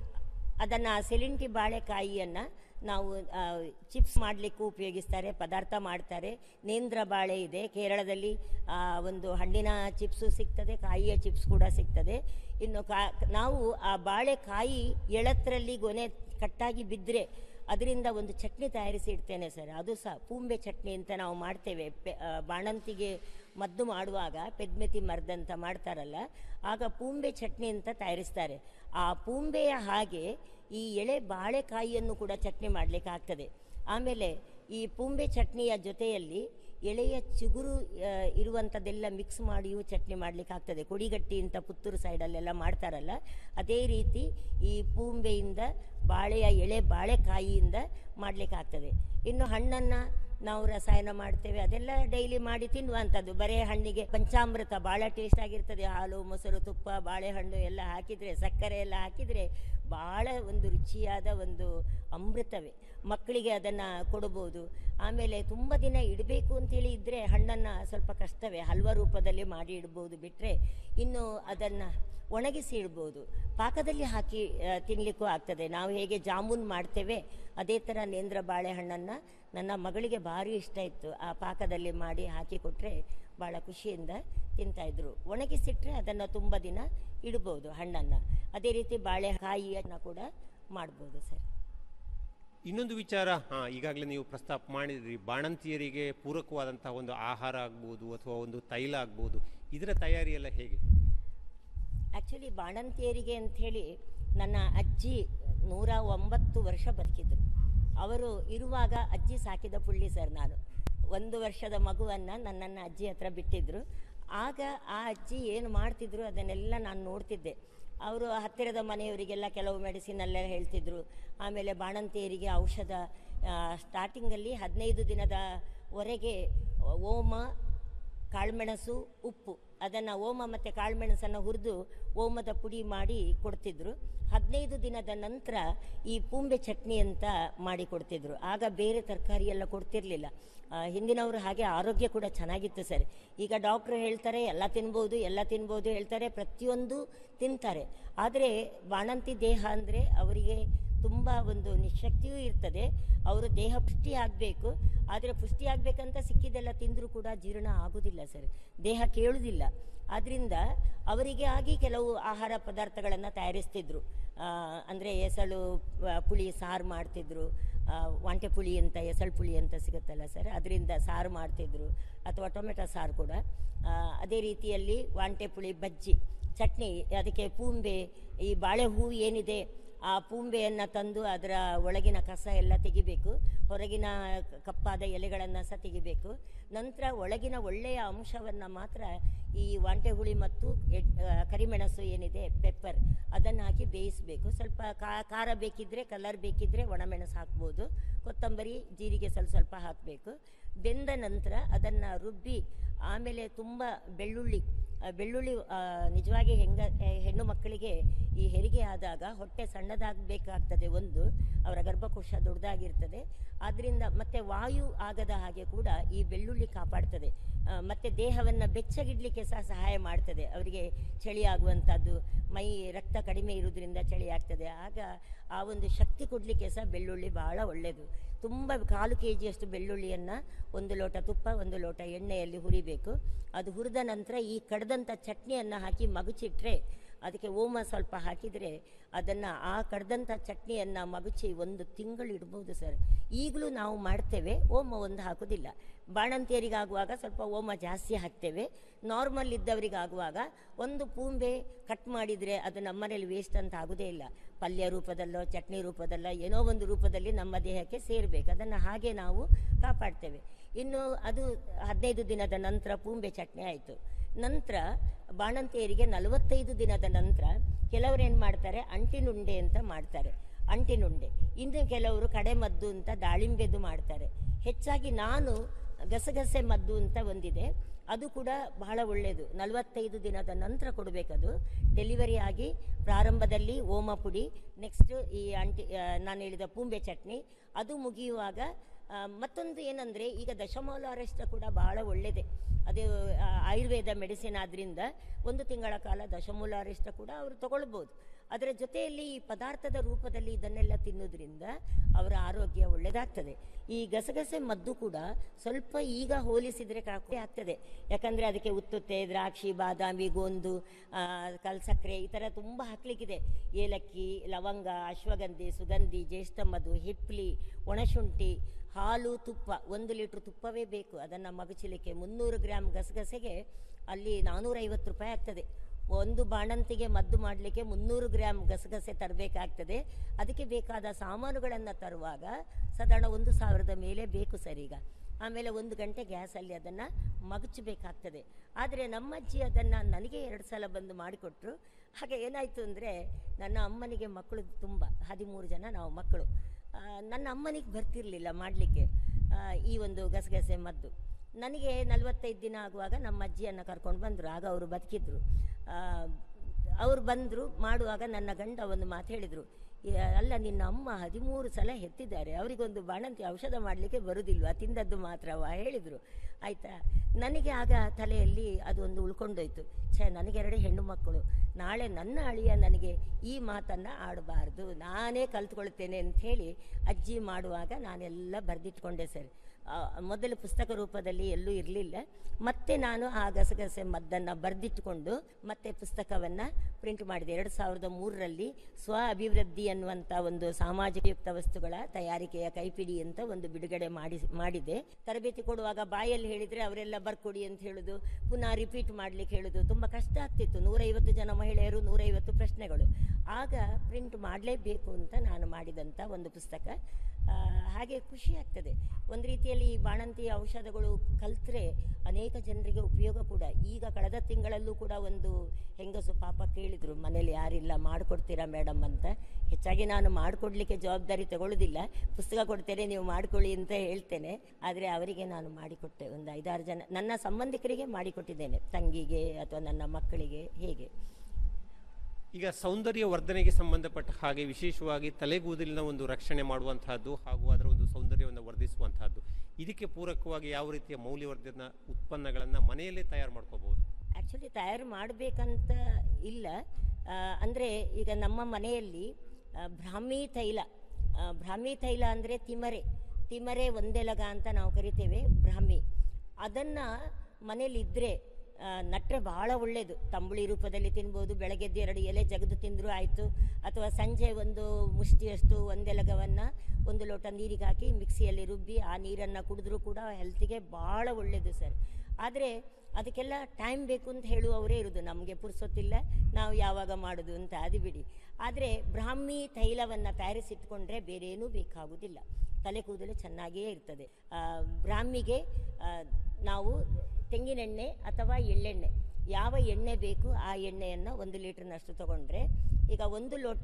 ಅದನ್ನು ಸೆಲೆಂಟಿ ಬಾಳೆಕಾಯಿಯನ್ನು ನಾವು ಚಿಪ್ಸ್ ಮಾಡಲಿಕ್ಕೂ ಉಪಯೋಗಿಸ್ತಾರೆ ಪದಾರ್ಥ ಮಾಡ್ತಾರೆ ನೇಂದ್ರ ಬಾಳೆ ಇದೆ ಕೇರಳದಲ್ಲಿ ಆ, ಒಂದು ಹಣ್ಣಿನ ಚಿಪ್ಸು ಸಿಗ್ತದೆ ಕಾಯಿಯ ಚಿಪ್ಸ್ ಕೂಡ ಸಿಗ್ತದೆ ಇನ್ನು ಕಾ ನಾವು ಆ ಬಾಳೆಕಾಯಿ ಎಳತ್ತರಲ್ಲಿ ಗೊನೆ ಕಟ್ಟಾಗಿ ಬಿದ್ದರೆ ಅದರಿಂದ ಒಂದು ಚಟ್ನಿ ತಯಾರಿಸಿ ಇಡ್ತೇನೆ ಸರ್ ಅದು ಸಹ ಪೂಂಬೆ ಚಟ್ನಿ ಅಂತ ನಾವು ಮಾಡ್ತೇವೆ ಪೆ ಆ, ಬಾಣಂತಿಗೆ ಮದ್ದು ಮಾಡುವಾಗ ಪೆದ್ಮೆತಿ ಮರ್ದಂತ ಮಾಡ್ತಾರಲ್ಲ ಆಗ ಪೂಂಬೆ ಚಟ್ನಿ ಅಂತ ತಯಾರಿಸ್ತಾರೆ ಆ ಪೂಂಬೆಯ ಹಾಗೆ ಈ ಎಳೆ ಬಾಳೆಕಾಯಿಯನ್ನು ಕೂಡ ಚಟ್ನಿ ಮಾಡಲಿಕ್ಕೆ ಆಗ್ತದೆ ಆಮೇಲೆ ಈ ಪೂಂಬೆ ಚಟ್ನಿಯ ಜೊತೆಯಲ್ಲಿ ಎಳೆಯ ಚಿಗುರು ಆ, ಇರುವಂಥದ್ದೆಲ್ಲ ಮಿಕ್ಸ್ ಮಾಡಿಯೂ ಚಟ್ನಿ ಮಾಡಲಿಕ್ಕೆ ಆಗ್ತದೆ ಕೊಡಿಗಟ್ಟಿ ಅಂತ ಪುತ್ತೂರು ಸೈಡಲ್ಲೆಲ್ಲ ಮಾಡ್ತಾರಲ್ಲ ಅದೇ ರೀತಿ ಈ ಪೂಂಬೆಯಿಂದ ಬಾಳೆಯ ಎಳೆ ಬಾಳೆಕಾಯಿಯಿಂದ ಮಾಡಲಿಕ್ಕೆ ಆಗ್ತದೆ ಇನ್ನು ಹಣ್ಣನ್ನು ನಾವು ರಸಾಯನ ಮಾಡ್ತೇವೆ ಅದೆಲ್ಲ ಡೈಲಿ ಮಾಡಿ ತಿನ್ನುವಂಥದ್ದು ಬರೇ ಹಣ್ಣಿಗೆ ಪಂಚಾಮೃತ ಭಾಳ ಟೇಸ್ಟ್ ಆಗಿರ್ತದೆ ಹಾಲು ಮೊಸರು ತುಪ್ಪ ಬಾಳೆಹಣ್ಣು ಎಲ್ಲ ಹಾಕಿದರೆ ಸಕ್ಕರೆ ಎಲ್ಲ ಹಾಕಿದರೆ ಭಾಳ ಒಂದು ರುಚಿಯಾದ ಒಂದು ಅಮೃತವೇ ಮಕ್ಕಳಿಗೆ ಅದನ್ನು ಕೊಡ್ಬೋದು ಆಮೇಲೆ ತುಂಬ ದಿನ ಇಡಬೇಕು ಅಂತೇಳಿ ಇದ್ದರೆ ಹಣ್ಣನ್ನು ಸ್ವಲ್ಪ ಕಷ್ಟವೇ ಹಲ್ವ ರೂಪದಲ್ಲಿ ಮಾಡಿ ಇಡ್ಬೋದು ಬಿಟ್ಟರೆ ಇನ್ನು ಅದನ್ನು ಒಣಗಿಸಿ ಇಡ್ಬೋದು ಪಾಕದಲ್ಲಿ ಹಾಕಿ ಆ, ತಿನ್ಲಿಕ್ಕೂ ಆಗ್ತದೆ ನಾವು ಹೇಗೆ ಜಾಮೂನ್ ಮಾಡ್ತೇವೆ ಅದೇ ಥರ ನೇಂದ್ರ ಬಾಳೆಹಣ್ಣನ್ನು ನನ್ನ ಮಗಳಿಗೆ ಭಾರಿ ಇಷ್ಟ ಇತ್ತು ಆ ಪಾಕದಲ್ಲಿ ಮಾಡಿ ಹಾಕಿ ಕೊಟ್ಟರೆ ಭಾಳ ಖುಷಿಯಿಂದ ತಿಂತಾಯಿದ್ರು ಒಣಗಿಸಿಟ್ರೆ ಅದನ್ನು ತುಂಬ ದಿನ ಇಡ್ಬೋದು ಹಣ್ಣನ್ನು ಅದೇ ರೀತಿ ಬಾಳೆಕಾಯಿಯನ್ನು ಕೂಡ ಮಾಡ್ಬೋದು ಸರ್ ಇನ್ನೊಂದು ವಿಚಾರ ಹಾ ಈಗಾಗಲೇ ನೀವು ಪ್ರಸ್ತಾಪ ಮಾಡಿದ್ರಿ ಬಾಣಂತಿಯರಿಗೆ ಪೂರಕವಾದಂತಹ ಒಂದು ಆಹಾರ ಆಗ್ಬೋದು ಅಥವಾ ಒಂದು ತೈಲ ಆಗ್ಬೋದು ಇದರ ತಯಾರಿ ಎಲ್ಲ ಹೇಗೆ ಆ್ಯಕ್ಚುಲಿ ಬಾಣಂತಿಯರಿಗೆ ಅಂಥೇಳಿ ನನ್ನ ಅಜ್ಜಿ ನೂರ ಒಂಬತ್ತು ವರ್ಷ ಬದುಕಿದ್ರು ಅವರು ಇರುವಾಗ ಅಜ್ಜಿ ಸಾಕಿದ ಪುಳ್ಳಿ ಸರ್ ನಾನು ಒಂದು ವರ್ಷದ ಮಗುವನ್ನು ನನ್ನನ್ನು ಅಜ್ಜಿ ಹತ್ರ ಬಿಟ್ಟಿದ್ದರು ಆಗ ಆ ಅಜ್ಜಿ ಏನು ಮಾಡ್ತಿದ್ರು ಅದನ್ನೆಲ್ಲ ನಾನು ನೋಡ್ತಿದ್ದೆ ಅವರು ಹತ್ತಿರದ ಮನೆಯವರಿಗೆಲ್ಲ ಕೆಲವು ಮೆಡಿಸಿನ್ ಎಲ್ಲ ಹೇಳ್ತಿದ್ರು ಆಮೇಲೆ ಬಾಣಂತಿಯರಿಗೆ ಔಷಧ ಸ್ಟಾರ್ಟಿಂಗಲ್ಲಿ ಹದಿನೈದು ದಿನದವರೆಗೆ ಓಮ ಕಾಳುಮೆಣಸು ಉಪ್ಪು ಅದನ್ನು ಓಮ ಮತ್ತು ಕಾಳುಮೆಣಸನ್ನು ಹುರಿದು ಓಮದ ಪುಡಿ ಮಾಡಿ ಕೊಡ್ತಿದ್ರು ಹದಿನೈದು ದಿನದ ನಂತರ ಈ ಪೂಂಬೆ ಚಟ್ನಿ ಅಂತ ಮಾಡಿ ಕೊಡ್ತಿದ್ರು ಆಗ ಬೇರೆ ತರಕಾರಿ ಎಲ್ಲ ಕೊಡ್ತಿರ್ಲಿಲ್ಲ ಆ, ಹಿಂದಿನವರು ಹಾಗೆ ಆರೋಗ್ಯ ಕೂಡ ಚೆನ್ನಾಗಿತ್ತು ಸರ್ ಈಗ ಡಾಕ್ಟ್ರು ಹೇಳ್ತಾರೆ ಎಲ್ಲ ತಿನ್ಬೋದು ಎಲ್ಲ ತಿನ್ಬೋದು ಹೇಳ್ತಾರೆ ಪ್ರತಿಯೊಂದು ತಿಂತಾರೆ ಆದರೆ ಬಾಣಂತಿ ದೇಹ ಅಂದರೆ ಅವರಿಗೆ ತುಂಬ ಒಂದು ನಿಶಕ್ತಿಯೂ ಇರ್ತದೆ ಅವರು ದೇಹ ಪುಷ್ಟಿ ಆಗಬೇಕು ಆದರೆ ಪುಷ್ಟಿ ಆಗಬೇಕಂತ ಸಿಕ್ಕಿದ್ದೆಲ್ಲ ತಿಂದರೂ ಕೂಡ ಜೀರ್ಣ ಆಗೋದಿಲ್ಲ ಸರ್ ದೇಹ ಕೇಳುವುದಿಲ್ಲ ಆದ್ದರಿಂದ ಅವರಿಗೆ ಆಗಿ ಕೆಲವು ಆಹಾರ ಪದಾರ್ಥಗಳನ್ನು ತಯಾರಿಸ್ತಿದ್ರು ಅಂದರೆ ಎಸಳು ಆ, ಪುಳಿ ಸಾರು ಮಾಡ್ತಿದ್ರು ಆ, ವಾಂಟೆ ಪುಳಿ ಅಂತ ಎಸಳು ಪುಳಿ ಅಂತ ಸಿಗುತ್ತಲ್ಲ ಸರ್ ಅದರಿಂದ ಸಾರು ಮಾಡ್ತಿದ್ರು ಅಥವಾ ಟೊಮೆಟೊ ಸಾರು ಕೂಡ ಆ, ಅದೇ ರೀತಿಯಲ್ಲಿ ವಾಂಟೆ ಪುಳಿ ಬಜ್ಜಿ ಚಟ್ನಿ ಅದಕ್ಕೆ ಪೂಂಬೆ ಈ ಬಾಳೆ ಹೂವು ಏನಿದೆ ಆ ಪೂಂಬೆಯನ್ನು ತಂದು ಅದರ ಒಳಗಿನ ಕಸ ಎಲ್ಲ ತೆಗಿಬೇಕು ಹೊರಗಿನ ಕ- ಕಪ್ಪಾದ ಎಲೆಗಳನ್ನು ಸಹ ತೆಗಿಬೇಕು ನಂತರ ಒಳಗಿನ ಒಳ್ಳೆಯ ಅಂಶವನ್ನು ಮಾತ್ರ ಈ ವಾಂಟೆ ಹುಳಿ ಮತ್ತು ಎಡ್- ಆ, ಕರಿಮೆಣಸು ಏನಿದೆ ಪೆಪ್ಪರ್ ಅದನ್ನು ಹಾಕಿ ಬೇಯಿಸಬೇಕು ಸ್ವಲ್ಪ ಕಾ- ಖಾರ ಬೇಕಿದ್ದರೆ ಕಲರ್ ಬೇಕಿದ್ದರೆ ಒಣಮೆಣಸು ಹಾಕ್ಬೋದು ಕೊತ್ತಂಬರಿ ಜೀರಿಗೆ ಸ್ವಲ್ಪ ಸ್ವಲ್ಪ ಹಾಕಬೇಕು ಬೆಂದ ನಂತರ ಅದನ್ನು ರುಬ್ಬಿ ಆಮೇಲೆ ತುಂಬ ಬೆಳ್ಳುಳ್ಳಿ ಆ, ಬೆಳ್ಳುಳ್ಳಿ ಆ, ನಿಜವಾಗಿ ಹೆಂಗ ಹೆ- ಹೆಣ್ಣು ಮಕ್ಕಳಿಗೆ ಈ ಹೆರಿಗೆ ಆದಾಗ ಹೊಟ್ಟೆ ಸಣ್ಣದಾಗಬೇಕಾಗ್ತದೆ ಒಂದು ಅವರ ಗರ್ಭಕೋಶ ದೊಡ್ಡದಾಗಿರ್ತದೆ ಆದ್ದರಿಂದ ಮತ್ತೆ ವಾಯು ಆಗದ ಹಾಗೆ ಕೂಡ ಈ ಬೆಳ್ಳುಳ್ಳಿ ಕಾಪಾಡ್ತದೆ ಆ, ಮತ್ತೆ ದೇಹವನ್ನು ಬೆಚ್ಚಗಿಡ್ಲಿಕ್ಕೆ ಸಹ ಸಹಾಯ ಮಾಡ್ತದೆ ಅವರಿಗೆ ಚಳಿ ಆಗುವಂಥದ್ದು ಮೈ ರಕ್ತ ಕಡಿಮೆ ಇರುವುದರಿಂದ ಚಳಿ ಆಗ್ತದೆ ಆಗ ಆ ಒಂದು ಶಕ್ತಿ ಕೊಡಲಿಕ್ಕೆ ಸಹ ಬೆಳ್ಳುಳ್ಳಿ ಬಹಳ ಒಳ್ಳೆಯದು ತುಂಬ ಕಾಲು ಕೆ ಜಿಯಷ್ಟು ಬೆಳ್ಳುಳ್ಳಿಯನ್ನು ಒಂದು ಲೋಟ ತುಪ್ಪ ಒಂದು ಲೋಟ ಎಣ್ಣೆಯಲ್ಲಿ ಹುರಿಬೇಕು ಅದು ಹುರಿದ ನಂತರ ಈ ಕಡ್ದಂಥ ಚಟ್ನಿಯನ್ನು ಹಾಕಿ ಮಗುಚಿಟ್ರೆ ಅದಕ್ಕೆ ಓಮ ಸ್ವಲ್ಪ ಹಾಕಿದರೆ ಅದನ್ನು ಆ ಕಡ್ದಂಥ ಚಟ್ನಿಯನ್ನು ಮಗುಚಿ ಒಂದು ತಿಂಗಳು ಇಡ್ಬೋದು ಸರ್ ಈಗಲೂ ನಾವು ಮಾಡ್ತೇವೆ ಓಮ ಒಂದು ಹಾಕೋದಿಲ್ಲ ಬಾಣಂತಿಯರಿಗಾಗುವಾಗ ಸ್ವಲ್ಪ ಓಮ ಜಾಸ್ತಿ ಹಾಕ್ತೇವೆ ನಾರ್ಮಲ್ ಇದ್ದವರಿಗಾಗುವಾಗ ಒಂದು ಪೂಂಬೆ ಕಟ್ ಮಾಡಿದರೆ ಅದು ನಮ್ಮನೇಲಿ ವೇಸ್ಟ್ ಅಂತ ಆಗೋದೇ ಇಲ್ಲ ಪಲ್ಯ ರೂಪದಲ್ಲೋ ಚಟ್ನಿ ರೂಪದಲ್ಲೋ ಏನೋ ಒಂದು ರೂಪದಲ್ಲಿ ನಮ್ಮ ದೇಹಕ್ಕೆ ಸೇರಬೇಕು ಅದನ್ನು ಹಾಗೆ ನಾವು ಕಾಪಾಡ್ತೇವೆ ಇನ್ನು ಅದು ಹದಿನೈದು ದಿನದ ನಂತರ ಪೂಂಬೆ ಚಟ್ನಿ ಆಯಿತು ನಂತರ ಬಾಣಂತಿಯರಿಗೆ ನಲವತ್ತೈದು ದಿನದ ನಂತರ ಕೆಲವರು ಏನು ಮಾಡ್ತಾರೆ ಅಂಟಿನುಂಡೆ ಅಂತ ಮಾಡ್ತಾರೆ ಅಂಟಿನುಂಡೆ ಇನ್ನು ಕೆಲವರು ಕಡೆಮದ್ದು ಅಂತ ದಾಳಿಂಬೆದು ಮಾಡ್ತಾರೆ ಹೆಚ್ಚಾಗಿ ನಾನು ಗಸಗಸೆ ಮದ್ದು ಅಂತ ಒಂದಿದೆ ಅದು ಕೂಡ ಬಹಳ ಒಳ್ಳೆಯದು ನಲವತ್ತೈದು ದಿನದ ನಂತರ ಕೊಡಬೇಕದು ಡೆಲಿವರಿ ಆಗಿ ಪ್ರಾರಂಭದಲ್ಲಿ ಓಮ ಪುಡಿ ನೆಕ್ಸ್ಟ್ ಈ ಅಂಟಿ ಆ, ನಾನು ಹೇಳಿದ ಪೂಂಬೆ ಚಟ್ನಿ ಅದು ಮುಗಿಯುವಾಗ ಆ, ಮತ್ತೊಂದು ಏನಂದರೆ ಈಗ ದಶಮೂಲ ಅರೆಸ್ಟ್ ಕೂಡ ಬಹಳ ಒಳ್ಳೆಯದೇ ಅದು ಆ, ಆಯುರ್ವೇದ ಮೆಡಿಸಿನ್ ಆದ್ದರಿಂದ ಒಂದು ತಿಂಗಳ ಕಾಲ ದಶಮೂಲ ಅರಿಷ್ಟ ಕೂಡ ಅವರು ತಗೊಳ್ಬೋದು ಅದರ ಜೊತೆಯಲ್ಲಿ ಈ ಪದಾರ್ಥದ ರೂಪದಲ್ಲಿ ಇದನ್ನೆಲ್ಲ ತಿನ್ನೋದ್ರಿಂದ ಅವರ ಆರೋಗ್ಯ ಒಳ್ಳೆಯದಾಗ್ತದೆ ಈ ಗಸಗಸೆ ಮದ್ದು ಕೂಡ ಸ್ವಲ್ಪ ಈಗ ಹೋಲಿಸಿದರೆ ಕಾಕಿ ಆಗ್ತದೆ ಯಾಕಂದರೆ ಅದಕ್ಕೆ ಉತ್ತುತ್ತೆ ದ್ರಾಕ್ಷಿ ಬಾದಾಮಿ ಗೋಂದು ಆ, ಕಲ್ಸಕ್ಕರೆ ಈ ಥರ ತುಂಬ ಹಾಕ್ಲಿಕ್ಕಿದೆ ಏಲಕ್ಕಿ ಲವಂಗ ಅಶ್ವಗಂಧಿ ಸುಗಂಧಿ ಜ್ಯೇಷ್ಠ ಮಧು ಹಿಪ್ಲಿ ಒಣಶುಂಠಿ ಹಾಲು ತುಪ್ಪ ಒಂದು ಲೀಟ್ರ್ ತುಪ್ಪವೇ ಬೇಕು ಅದನ್ನು ಮಗುಚಲಿಕ್ಕೆ ಮುನ್ನೂರು ಗ್ರಾಮ್ ಗಸಗಸೆಗೆ ಅಲ್ಲಿ ನಾನ್ನೂರೈವತ್ತು ರೂಪಾಯಿ ಆಗ್ತದೆ ಒಂದು ಬಾಣಂತಿಗೆ ಮದ್ದು ಮಾಡಲಿಕ್ಕೆ ಮುನ್ನೂರು ಗ್ರಾಮ್ ಗಸಗಸೆ ತರಬೇಕಾಗ್ತದೆ ಅದಕ್ಕೆ ಬೇಕಾದ ಸಾಮಾನುಗಳನ್ನು ತರುವಾಗ ಸಾಧಾರಣ ಒಂದು ಸಾವಿರದ ಮೇಲೆ ಬೇಕು ಸರ್ ಈಗ ಆಮೇಲೆ ಒಂದು ಗಂಟೆ ಗ್ಯಾಸಲ್ಲಿ ಅದನ್ನು ಮಗಚಬೇಕಾಗ್ತದೆ ಆದರೆ ನಮ್ಮ ಅಜ್ಜಿ ಅದನ್ನು ನನಗೆ ಎರಡು ಸಲ ಬಂದು ಮಾಡಿಕೊಟ್ರು ಹಾಗೆ ಏನಾಯಿತು ಅಂದರೆ ನನ್ನ ಅಮ್ಮನಿಗೆ ಮಕ್ಕಳು ತುಂಬ ಹದಿಮೂರು ಜನ ನಾವು ಮಕ್ಕಳು ಆ, ನನ್ನ ಅಮ್ಮನಿಗೆ ಬರ್ತಿರಲಿಲ್ಲ ಮಾಡಲಿಕ್ಕೆ ಈ ಒಂದು ಗಸಗಸೆ ಮದ್ದು ನನಗೆ ನಲವತ್ತೈದು ದಿನ ಆಗುವಾಗ ನಮ್ಮ ಅಜ್ಜಿಯನ್ನು ಕರ್ಕೊಂಡು ಬಂದರು ಆಗ ಅವರು ಬದುಕಿದ್ರು ಅವರು ಬಂದರು ಮಾಡುವಾಗ ನನ್ನ ಗಂಡ ಒಂದು ಮಾತು ಹೇಳಿದರು ಅಲ್ಲ ನಿನ್ನ ಅಮ್ಮ ಹದಿಮೂರು ಸಲ ಹೆತ್ತಿದ್ದಾರೆ ಅವರಿಗೊಂದು ಬಾಣಂತಿ ಔಷಧ ಮಾಡಲಿಕ್ಕೆ ಬರುವುದಿಲ್ವಾ ತಿಂದದ್ದು ಮಾತ್ರವಾ ಹೇಳಿದರು ಆಯಿತಾ ನನಗೆ ಆಗ ತಲೆಯಲ್ಲಿ ಅದೊಂದು ಉಳ್ಕೊಂಡೋಯ್ತು ಛೇ ನನಗೆರಡು ಹೆಣ್ಣು ಮಕ್ಕಳು ನಾಳೆ ನನ್ನ ಅಳಿಯ ನನಗೆ ಈ ಮಾತನ್ನು ಆಡಬಾರ್ದು ನಾನೇ ಕಲ್ತ್ಕೊಳ್ತೇನೆ ಅಂಥೇಳಿ ಅಜ್ಜಿ ಮಾಡುವಾಗ ನಾನೆಲ್ಲ ಬರೆದಿಟ್ಕೊಂಡೆ ಸರ್ ಆ, ಮೊದಲು ಪುಸ್ತಕ ರೂಪದಲ್ಲಿ ಎಲ್ಲೂ ಇರಲಿಲ್ಲ ಮತ್ತೆ ನಾನು ಆ ಗಸಗಸೆ ಮದ್ದನ್ನು ಬರೆದಿಟ್ಟುಕೊಂಡು ಮತ್ತೆ ಪುಸ್ತಕವನ್ನು ಪ್ರಿಂಟ್ ಮಾಡಿದೆ ಎರಡು ಸಾವಿರದ ಮೂರರಲ್ಲಿ ಸ್ವ ಅಭಿವೃದ್ಧಿ ಅನ್ನುವಂಥ ಒಂದು ಸಾಮಾಜಿಕಯುಕ್ತ ವಸ್ತುಗಳ ತಯಾರಿಕೆಯ ಕೈಪಿಡಿ ಅಂತ ಒಂದು ಬಿಡುಗಡೆ ಮಾಡಿ ಮಾಡಿದೆ ತರಬೇತಿ ಕೊಡುವಾಗ ಬಾಯಲ್ಲಿ ಹೇಳಿದರೆ ಅವರೆಲ್ಲ ಬರ್ಕೊಡಿ ಅಂತ ಹೇಳೋದು ಪುನಃ ರಿಪೀಟ್ ಮಾಡ್ಲಿಕ್ಕೆ ಹೇಳೋದು ತುಂಬ ಕಷ್ಟ ಆಗ್ತಿತ್ತು ನೂರೈವತ್ತು ಜನ ಮಹಿಳೆಯರು ನೂರೈವತ್ತು ಪ್ರಶ್ನೆಗಳು ಆಗ ಪ್ರಿಂಟ್ ಮಾಡಲೇಬೇಕು ಅಂತ ನಾನು ಮಾಡಿದಂಥ ಒಂದು ಪುಸ್ತಕ ಆ, ಹಾಗೆ ಖುಷಿ ಆಗ್ತದೆ ಒಂದು ರೀತಿಯಲ್ಲಿ ಈ ಬಾಣಂತಿ ಔಷಧಗಳು ಕಲ್ತ್ರೆ ಅನೇಕ ಜನರಿಗೆ ಉಪಯೋಗ ಕೂಡ ಈಗ ಕಳೆದ ತಿಂಗಳಲ್ಲೂ ಕೂಡ ಒಂದು ಹೆಂಗಸು ಪಾಪ ಕೇಳಿದರು ಮನೇಲಿ ಯಾರಿಲ್ಲ ಮಾಡಿಕೊಡ್ತೀರಾ ಮೇಡಮ್ ಅಂತ ಹೆಚ್ಚಾಗಿ ನಾನು ಮಾಡಿಕೊಡ್ಲಿಕ್ಕೆ ಜವಾಬ್ದಾರಿ ತಗೊಳ್ಳೋದಿಲ್ಲ ಪುಸ್ತಕ ಕೊಡ್ತೇನೆ ನೀವು ಮಾಡ್ಕೊಳ್ಳಿ ಅಂತ ಹೇಳ್ತೇನೆ ಆದರೆ ಅವರಿಗೆ ನಾನು ಮಾಡಿಕೊಟ್ಟೆ ಒಂದು ಐದಾರು ಜನ ನನ್ನ ಸಂಬಂಧಿಕರಿಗೆ ಮಾಡಿಕೊಟ್ಟಿದ್ದೇನೆ ತಂಗಿಗೆ ಅಥವಾ ನನ್ನ ಮಕ್ಕಳಿಗೆ ಹೇಗೆ ಈಗ ಸೌಂದರ್ಯ ವರ್ಧನೆಗೆ ಸಂಬಂಧಪಟ್ಟ ಹಾಗೆ ವಿಶೇಷವಾಗಿ ತಲೆಗೂದಲಿನ ಒಂದು ರಕ್ಷಣೆ ಮಾಡುವಂತಹದ್ದು ಹಾಗೂ ಅದರ ಒಂದು ಸೌಂದರ್ಯವನ್ನು ವರ್ಧಿಸುವಂತಹದ್ದು ಇದಕ್ಕೆ ಪೂರಕವಾಗಿ ಯಾವ ರೀತಿಯ ಮೌಲ್ಯವರ್ಧನ ಉತ್ಪನ್ನಗಳನ್ನು ಮನೆಯಲ್ಲೇ ತಯಾರು ಮಾಡ್ಕೋಬಹುದು ಆ್ಯಕ್ಚುಲಿ ತಯಾರು ಮಾಡಬೇಕಂತ ಇಲ್ಲ ಅಂದರೆ ಈಗ ನಮ್ಮ ಮನೆಯಲ್ಲಿ ಆ, ಬ್ರಾಹ್ಮಿ ತೈಲ ಆ, ಬ್ರಾಹ್ಮಿ ತೈಲ ಅಂದರೆ ತಿಮರೆ ತಿಮರೆ ಒಂದೆಲಗ ಅಂತ ನಾವು ಕರಿತೇವೆ ಬ್ರಾಹ್ಮಿ ಅದನ್ನು ಮನೇಲಿ ಇದ್ದರೆ ನಟ್ರೆ ಬಹಳ ಒಳ್ಳೆಯದು ತಂಬುಳಿ ರೂಪದಲ್ಲಿ ತಿನ್ಬೋದು ಬೆಳಗ್ಗೆದ್ದು ಎರಡು ಎಲೆ ಜಗದು ತಿಂದರೂ ಆಯಿತು ಅಥವಾ ಸಂಜೆ ಒಂದು ಮುಷ್ಟಿಯಷ್ಟು ಒಂದೆಲಗವನ್ನು ಒಂದು ಲೋಟ ನೀರಿಗೆ ಹಾಕಿ ಮಿಕ್ಸಿಯಲ್ಲಿ ರುಬ್ಬಿ ಆ ನೀರನ್ನು ಕುಡಿದ್ರೂ ಕೂಡ ಹೆಲ್ತಿಗೆ ಭಾಳ ಒಳ್ಳೆಯದು ಸರ್ ಆದರೆ ಅದಕ್ಕೆಲ್ಲ ಟೈಮ್ ಬೇಕು ಅಂತ ಹೇಳುವವರೇ ಇರೋದು ನಮಗೆ ಪುರ್ಸೊತ್ತಿಲ್ಲ ನಾವು ಯಾವಾಗ ಮಾಡೋದು ಅಂತ ಅದು ಬಿಡಿ ಆದರೆ ಬ್ರಾಹ್ಮಿ ತೈಲವನ್ನು ತಯಾರಿಸಿಟ್ಕೊಂಡ್ರೆ ಬೇರೇನೂ ಬೇಕಾಗುವುದಿಲ್ಲ ತಲೆ ಕೂದಲು ಚೆನ್ನಾಗಿಯೇ ಇರ್ತದೆ ಆ, ಬ್ರಾಹ್ಮಿಗೆ ಆ, ನಾವು ತೆಂಗಿನೆಣ್ಣೆ ಅಥವಾ ಎಳ್ಳೆಣ್ಣೆ ಯಾವ ಎಣ್ಣೆ ಬೇಕು ಆ ಎಣ್ಣೆಯನ್ನು ಒಂದು ಲೀಟ್ರ್ನಷ್ಟು ತಗೊಂಡ್ರೆ ಈಗ ಒಂದು ಲೋಟ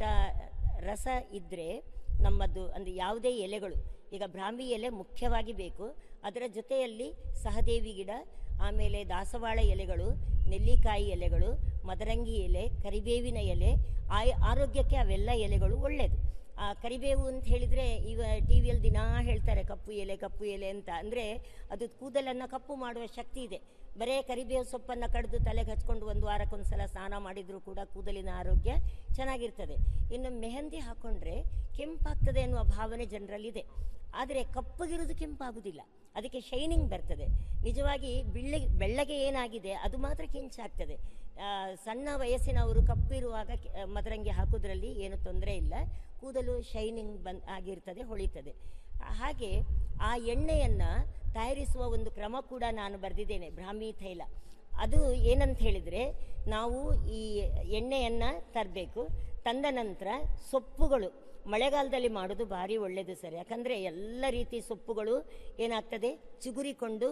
ರಸ ಇದ್ದರೆ ನಮ್ಮದು ಅಂದರೆ ಯಾವುದೇ ಎಲೆಗಳು ಈಗ ಬ್ರಾಹ್ಮಿ ಎಲೆ ಮುಖ್ಯವಾಗಿ ಬೇಕು ಅದರ ಜೊತೆಯಲ್ಲಿ ಸಹದೇವಿ ಗಿಡ ಆಮೇಲೆ ದಾಸವಾಳ ಎಲೆಗಳು ನೆಲ್ಲಿಕಾಯಿ ಎಲೆಗಳು ಮದರಂಗಿ ಎಲೆ ಕರಿಬೇವಿನ ಎಲೆ ಆಯ್ ಆರೋಗ್ಯಕ್ಕೆ ಅವೆಲ್ಲ ಎಲೆಗಳು ಒಳ್ಳೆಯದು ಆ ಕರಿಬೇವು ಅಂತ ಹೇಳಿದರೆ ಇವ ಟಿ ವಿಯಲ್ಲಿ ದಿನಾ ಹೇಳ್ತಾರೆ ಕಪ್ಪು ಎಲೆ ಕಪ್ಪು ಎಲೆ ಅಂತ ಅಂದರೆ ಅದು ಕೂದಲನ್ನು ಕಪ್ಪು ಮಾಡುವ ಶಕ್ತಿ ಇದೆ ಬರೇ ಕರಿಬೇವು ಸೊಪ್ಪನ್ನು ಕಡಿದು ತಲೆಗೆ ಹಚ್ಕೊಂಡು ಒಂದು ವಾರಕ್ಕೊಂದು ಸಲ ಸ್ನಾನ ಮಾಡಿದರೂ ಕೂಡ ಕೂದಲಿನ ಆರೋಗ್ಯ ಚೆನ್ನಾಗಿರ್ತದೆ ಇನ್ನು ಮೆಹಂದಿ ಹಾಕ್ಕೊಂಡ್ರೆ ಕೆಂಪಾಗ್ತದೆ ಅನ್ನುವ ಭಾವನೆ ಜನರಲ್ಲಿದೆ ಆದರೆ ಕಪ್ಪಗಿರೋದು ಕೆಂಪಾಗುವುದಿಲ್ಲ ಅದಕ್ಕೆ ಶೈನಿಂಗ್ ಬರ್ತದೆ ನಿಜವಾಗಿ ಬೆಳ್ಳಗೆ ಬೆಳ್ಳಗೆ ಏನಾಗಿದೆ ಅದು ಮಾತ್ರ ಕೆಂಚಾಗ್ತದೆ ಆ, ಸಣ್ಣ ವಯಸ್ಸಿನವರು ಕಪ್ಪಿರುವಾಗ ಕೆ- ಆ, ಮದರಂಗಿ ಹಾಕೋದ್ರಲ್ಲಿ ಏನು ತೊಂದರೆ ಇಲ್ಲ ಕೂದಲು ಶೈನಿಂಗ್ ಬಂದ್ ಆಗಿರ್ತದೆ ಹೊಳಿತದೆ ಆ, ಹಾಗೆ ಆ ಎಣ್ಣೆಯನ್ನು ತಯಾರಿಸುವ ಒಂದು ಕ್ರಮ ಕೂಡ ನಾನು ಬರೆದಿದ್ದೇನೆ ಬ್ರಾಹ್ಮಿ ತೈಲ ಅದು ಏನಂತ ಹೇಳಿದರೆ ನಾವು ಈ ಎಣ್ಣೆಯನ್ನು ತರಬೇಕು ತಂದ ನಂತರ ಸೊಪ್ಪುಗಳು ಮಳೆಗಾಲದಲ್ಲಿ ಮಾಡೋದು ಭಾರಿ ಒಳ್ಳೆಯದು ಸರ್ ಯಾಕಂದರೆ ಎಲ್ಲ ರೀತಿ ಸೊಪ್ಪುಗಳು ಏನಾಗ್ತದೆ ಚಿಗುರಿಕೊಂಡು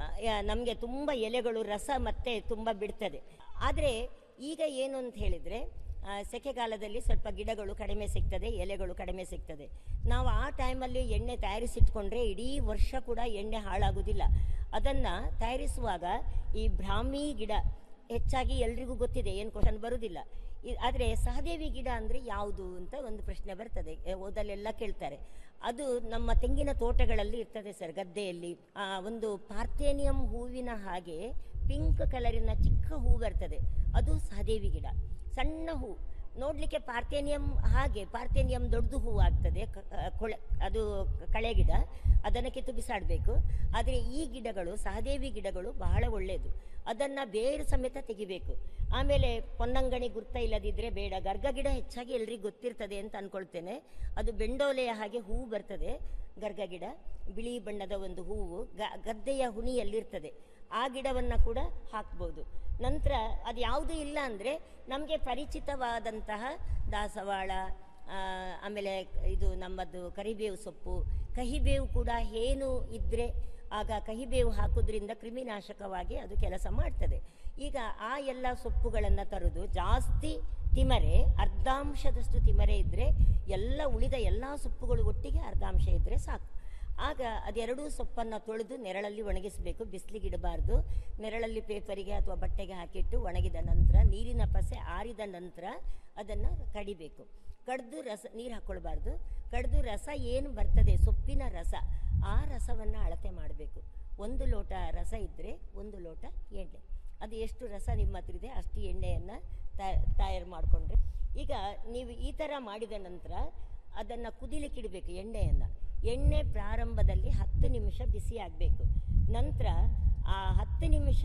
ನಮಗೆ ತುಂಬ ಎಲೆಗಳು ರಸ ಮತ್ತೆ ತುಂಬ ಬಿಡ್ತದೆ ಆದರೆ ಈಗ ಏನು ಅಂತ ಹೇಳಿದರೆ ಆ, ಸೆಕೆಗಾಲದಲ್ಲಿ ಸ್ವಲ್ಪ ಗಿಡಗಳು ಕಡಿಮೆ ಸಿಗ್ತದೆ ಎಲೆಗಳು ಕಡಿಮೆ ಸಿಗ್ತದೆ ನಾವು ಆ ಟೈಮಲ್ಲಿ ಎಣ್ಣೆ ತಯಾರಿಸಿಟ್ಕೊಂಡ್ರೆ ಇಡೀ ವರ್ಷ ಕೂಡ ಎಣ್ಣೆ ಹಾಳಾಗೋದಿಲ್ಲ ಅದನ್ನು ತಯಾರಿಸುವಾಗ ಈ ಬ್ರಾಹ್ಮಿ ಗಿಡ ಹೆಚ್ಚಾಗಿ ಎಲ್ರಿಗೂ ಗೊತ್ತಿದೆ ಏನು ಕ್ವಶನ್ ಬರುವುದಿಲ್ಲ ಆದರೆ ಸಹದೇವಿ ಗಿಡ ಅಂದರೆ ಯಾವುದು ಅಂತ ಒಂದು ಪ್ರಶ್ನೆ ಬರ್ತದೆ ಎ, ಓದಲೆಲ್ಲ ಕೇಳ್ತಾರೆ ಅದು ನಮ್ಮ ತೆಂಗಿನ ತೋಟಗಳಲ್ಲಿ ಇರ್ತದೆ ಸರ್ ಗದ್ದೆಯಲ್ಲಿ ಆ, ಒಂದು ಪಾರ್ಥೇನಿಯಂ ಹೂವಿನ ಹಾಗೆ ಪಿಂಕ್ ಕಲರಿನ ಚಿಕ್ಕ ಹೂ ಬರ್ತದೆ ಅದು ಸಹದೇವಿ ಗಿಡ ಸಣ್ಣ ಹೂ ನೋಡಲಿಕ್ಕೆ ಪಾರ್ಥೇನಿಯಂ ಹಾಗೆ ಪಾರ್ಥೇನಿಯಂ ದೊಡ್ಡದು ಹೂ ಆಗ್ತದೆ ಕ- ಆ, ಕೊಳೆ ಅದು ಕಳೆ ಗಿಡ ಅದನ್ನು ಕಿತ್ತು ಬಿಸಾಡಬೇಕು ಆದರೆ ಈ ಗಿಡಗಳು ಸಹದೇವಿ ಗಿಡಗಳು ಬಹಳ ಒಳ್ಳೆಯದು ಅದನ್ನು ಬೇರು ಸಮೇತ ತೆಗಿಬೇಕು ಆಮೇಲೆ ಪೊನ್ನಂಗಣಿ ಗುರ್ತ ಇಲ್ಲದಿದ್ದರೆ ಬೇಡ ಗರ್ಗ ಗಿಡ ಹೆಚ್ಚಾಗಿ ಎಲ್ರಿಗೂ ಗೊತ್ತಿರ್ತದೆ ಅಂತ ಅನ್ಕೊಳ್ತೇನೆ ಅದು ಬೆಂಡೋಲೆಯ ಹಾಗೆ ಹೂವು ಬರ್ತದೆ ಗರ್ಗ ಗಿಡ ಬಿಳಿ ಬಣ್ಣದ ಒಂದು ಹೂವು ಗ ಗದ್ದೆಯ ಹುಣಿಯಲ್ಲಿರ್ತದೆ ಆ ಗಿಡವನ್ನು ಕೂಡ ಹಾಕ್ಬೋದು ನಂತರ ಅದು ಯಾವುದೂ ಇಲ್ಲ ಅಂದರೆ ನಮಗೆ ಪರಿಚಿತವಾದಂತಹ ದಾಸವಾಳ ಆ, ಆಮೇಲೆ ಇದು ನಮ್ಮದು ಕರಿಬೇವು ಸೊಪ್ಪು ಕಹಿಬೇವು ಕೂಡ ಏನು ಇದ್ದರೆ ಆಗ ಕಹಿಬೇವು ಹಾಕೋದ್ರಿಂದ ಕ್ರಿಮಿನಾಶಕವಾಗಿ ಅದು ಕೆಲಸ ಮಾಡ್ತದೆ ಈಗ ಆ ಎಲ್ಲ ಸೊಪ್ಪುಗಳನ್ನು ತರೋದು ಜಾಸ್ತಿ ತಿಮರೆ ಅರ್ಧಾಂಶದಷ್ಟು ತಿಮರೆ ಇದ್ದರೆ ಎಲ್ಲ ಉಳಿದ ಎಲ್ಲ ಸೊಪ್ಪುಗಳು ಒಟ್ಟಿಗೆ ಅರ್ಧಾಂಶ ಇದ್ದರೆ ಸಾಕು ಆಗ ಅದೆರಡೂ ಸೊಪ್ಪನ್ನು ತೊಳೆದು ನೆರಳಲ್ಲಿ ಒಣಗಿಸಬೇಕು ಬಿಸಿಲಿಗೆ ಇಡಬಾರ್ದು ನೆರಳಲ್ಲಿ ಪೇಪರಿಗೆ ಅಥವಾ ಬಟ್ಟೆಗೆ ಹಾಕಿಟ್ಟು ಒಣಗಿದ ನಂತರ ನೀರಿನ ಪಸೆ ಆರಿದ ನಂತರ ಅದನ್ನು ಕಡಿಬೇಕು ಕಡ್ದು ರಸ ನೀರು ಹಾಕ್ಕೊಳ್ಬಾರ್ದು ಕಡ್ದು ರಸ ಏನು ಬರ್ತದೆ ಸೊಪ್ಪಿನ ರಸ ಆ ರಸವನ್ನು ಅಳತೆ ಮಾಡಬೇಕು ಒಂದು ಲೋಟ ರಸ ಇದ್ದರೆ ಒಂದು ಲೋಟ ಎಣ್ಣೆ ಅದು ಎಷ್ಟು ರಸ ನಿಮ್ಮ ಹತ್ರ ಇದೆ ಅಷ್ಟು ಎಣ್ಣೆಯನ್ನು ತಯಾರು ಮಾಡಿಕೊಂಡ್ರೆ ಈಗ ನೀವು ಈ ಥರ ಮಾಡಿದ ನಂತರ ಅದನ್ನು ಕುದಿಲಿಕ್ಕಿಡಬೇಕು ಎಣ್ಣೆಯನ್ನು ಎಣ್ಣೆ ಪ್ರಾರಂಭದಲ್ಲಿ ಹತ್ತು ನಿಮಿಷ ಬಿಸಿ ಆಗಬೇಕು ನಂತರ ಆ ಹತ್ತು ನಿಮಿಷ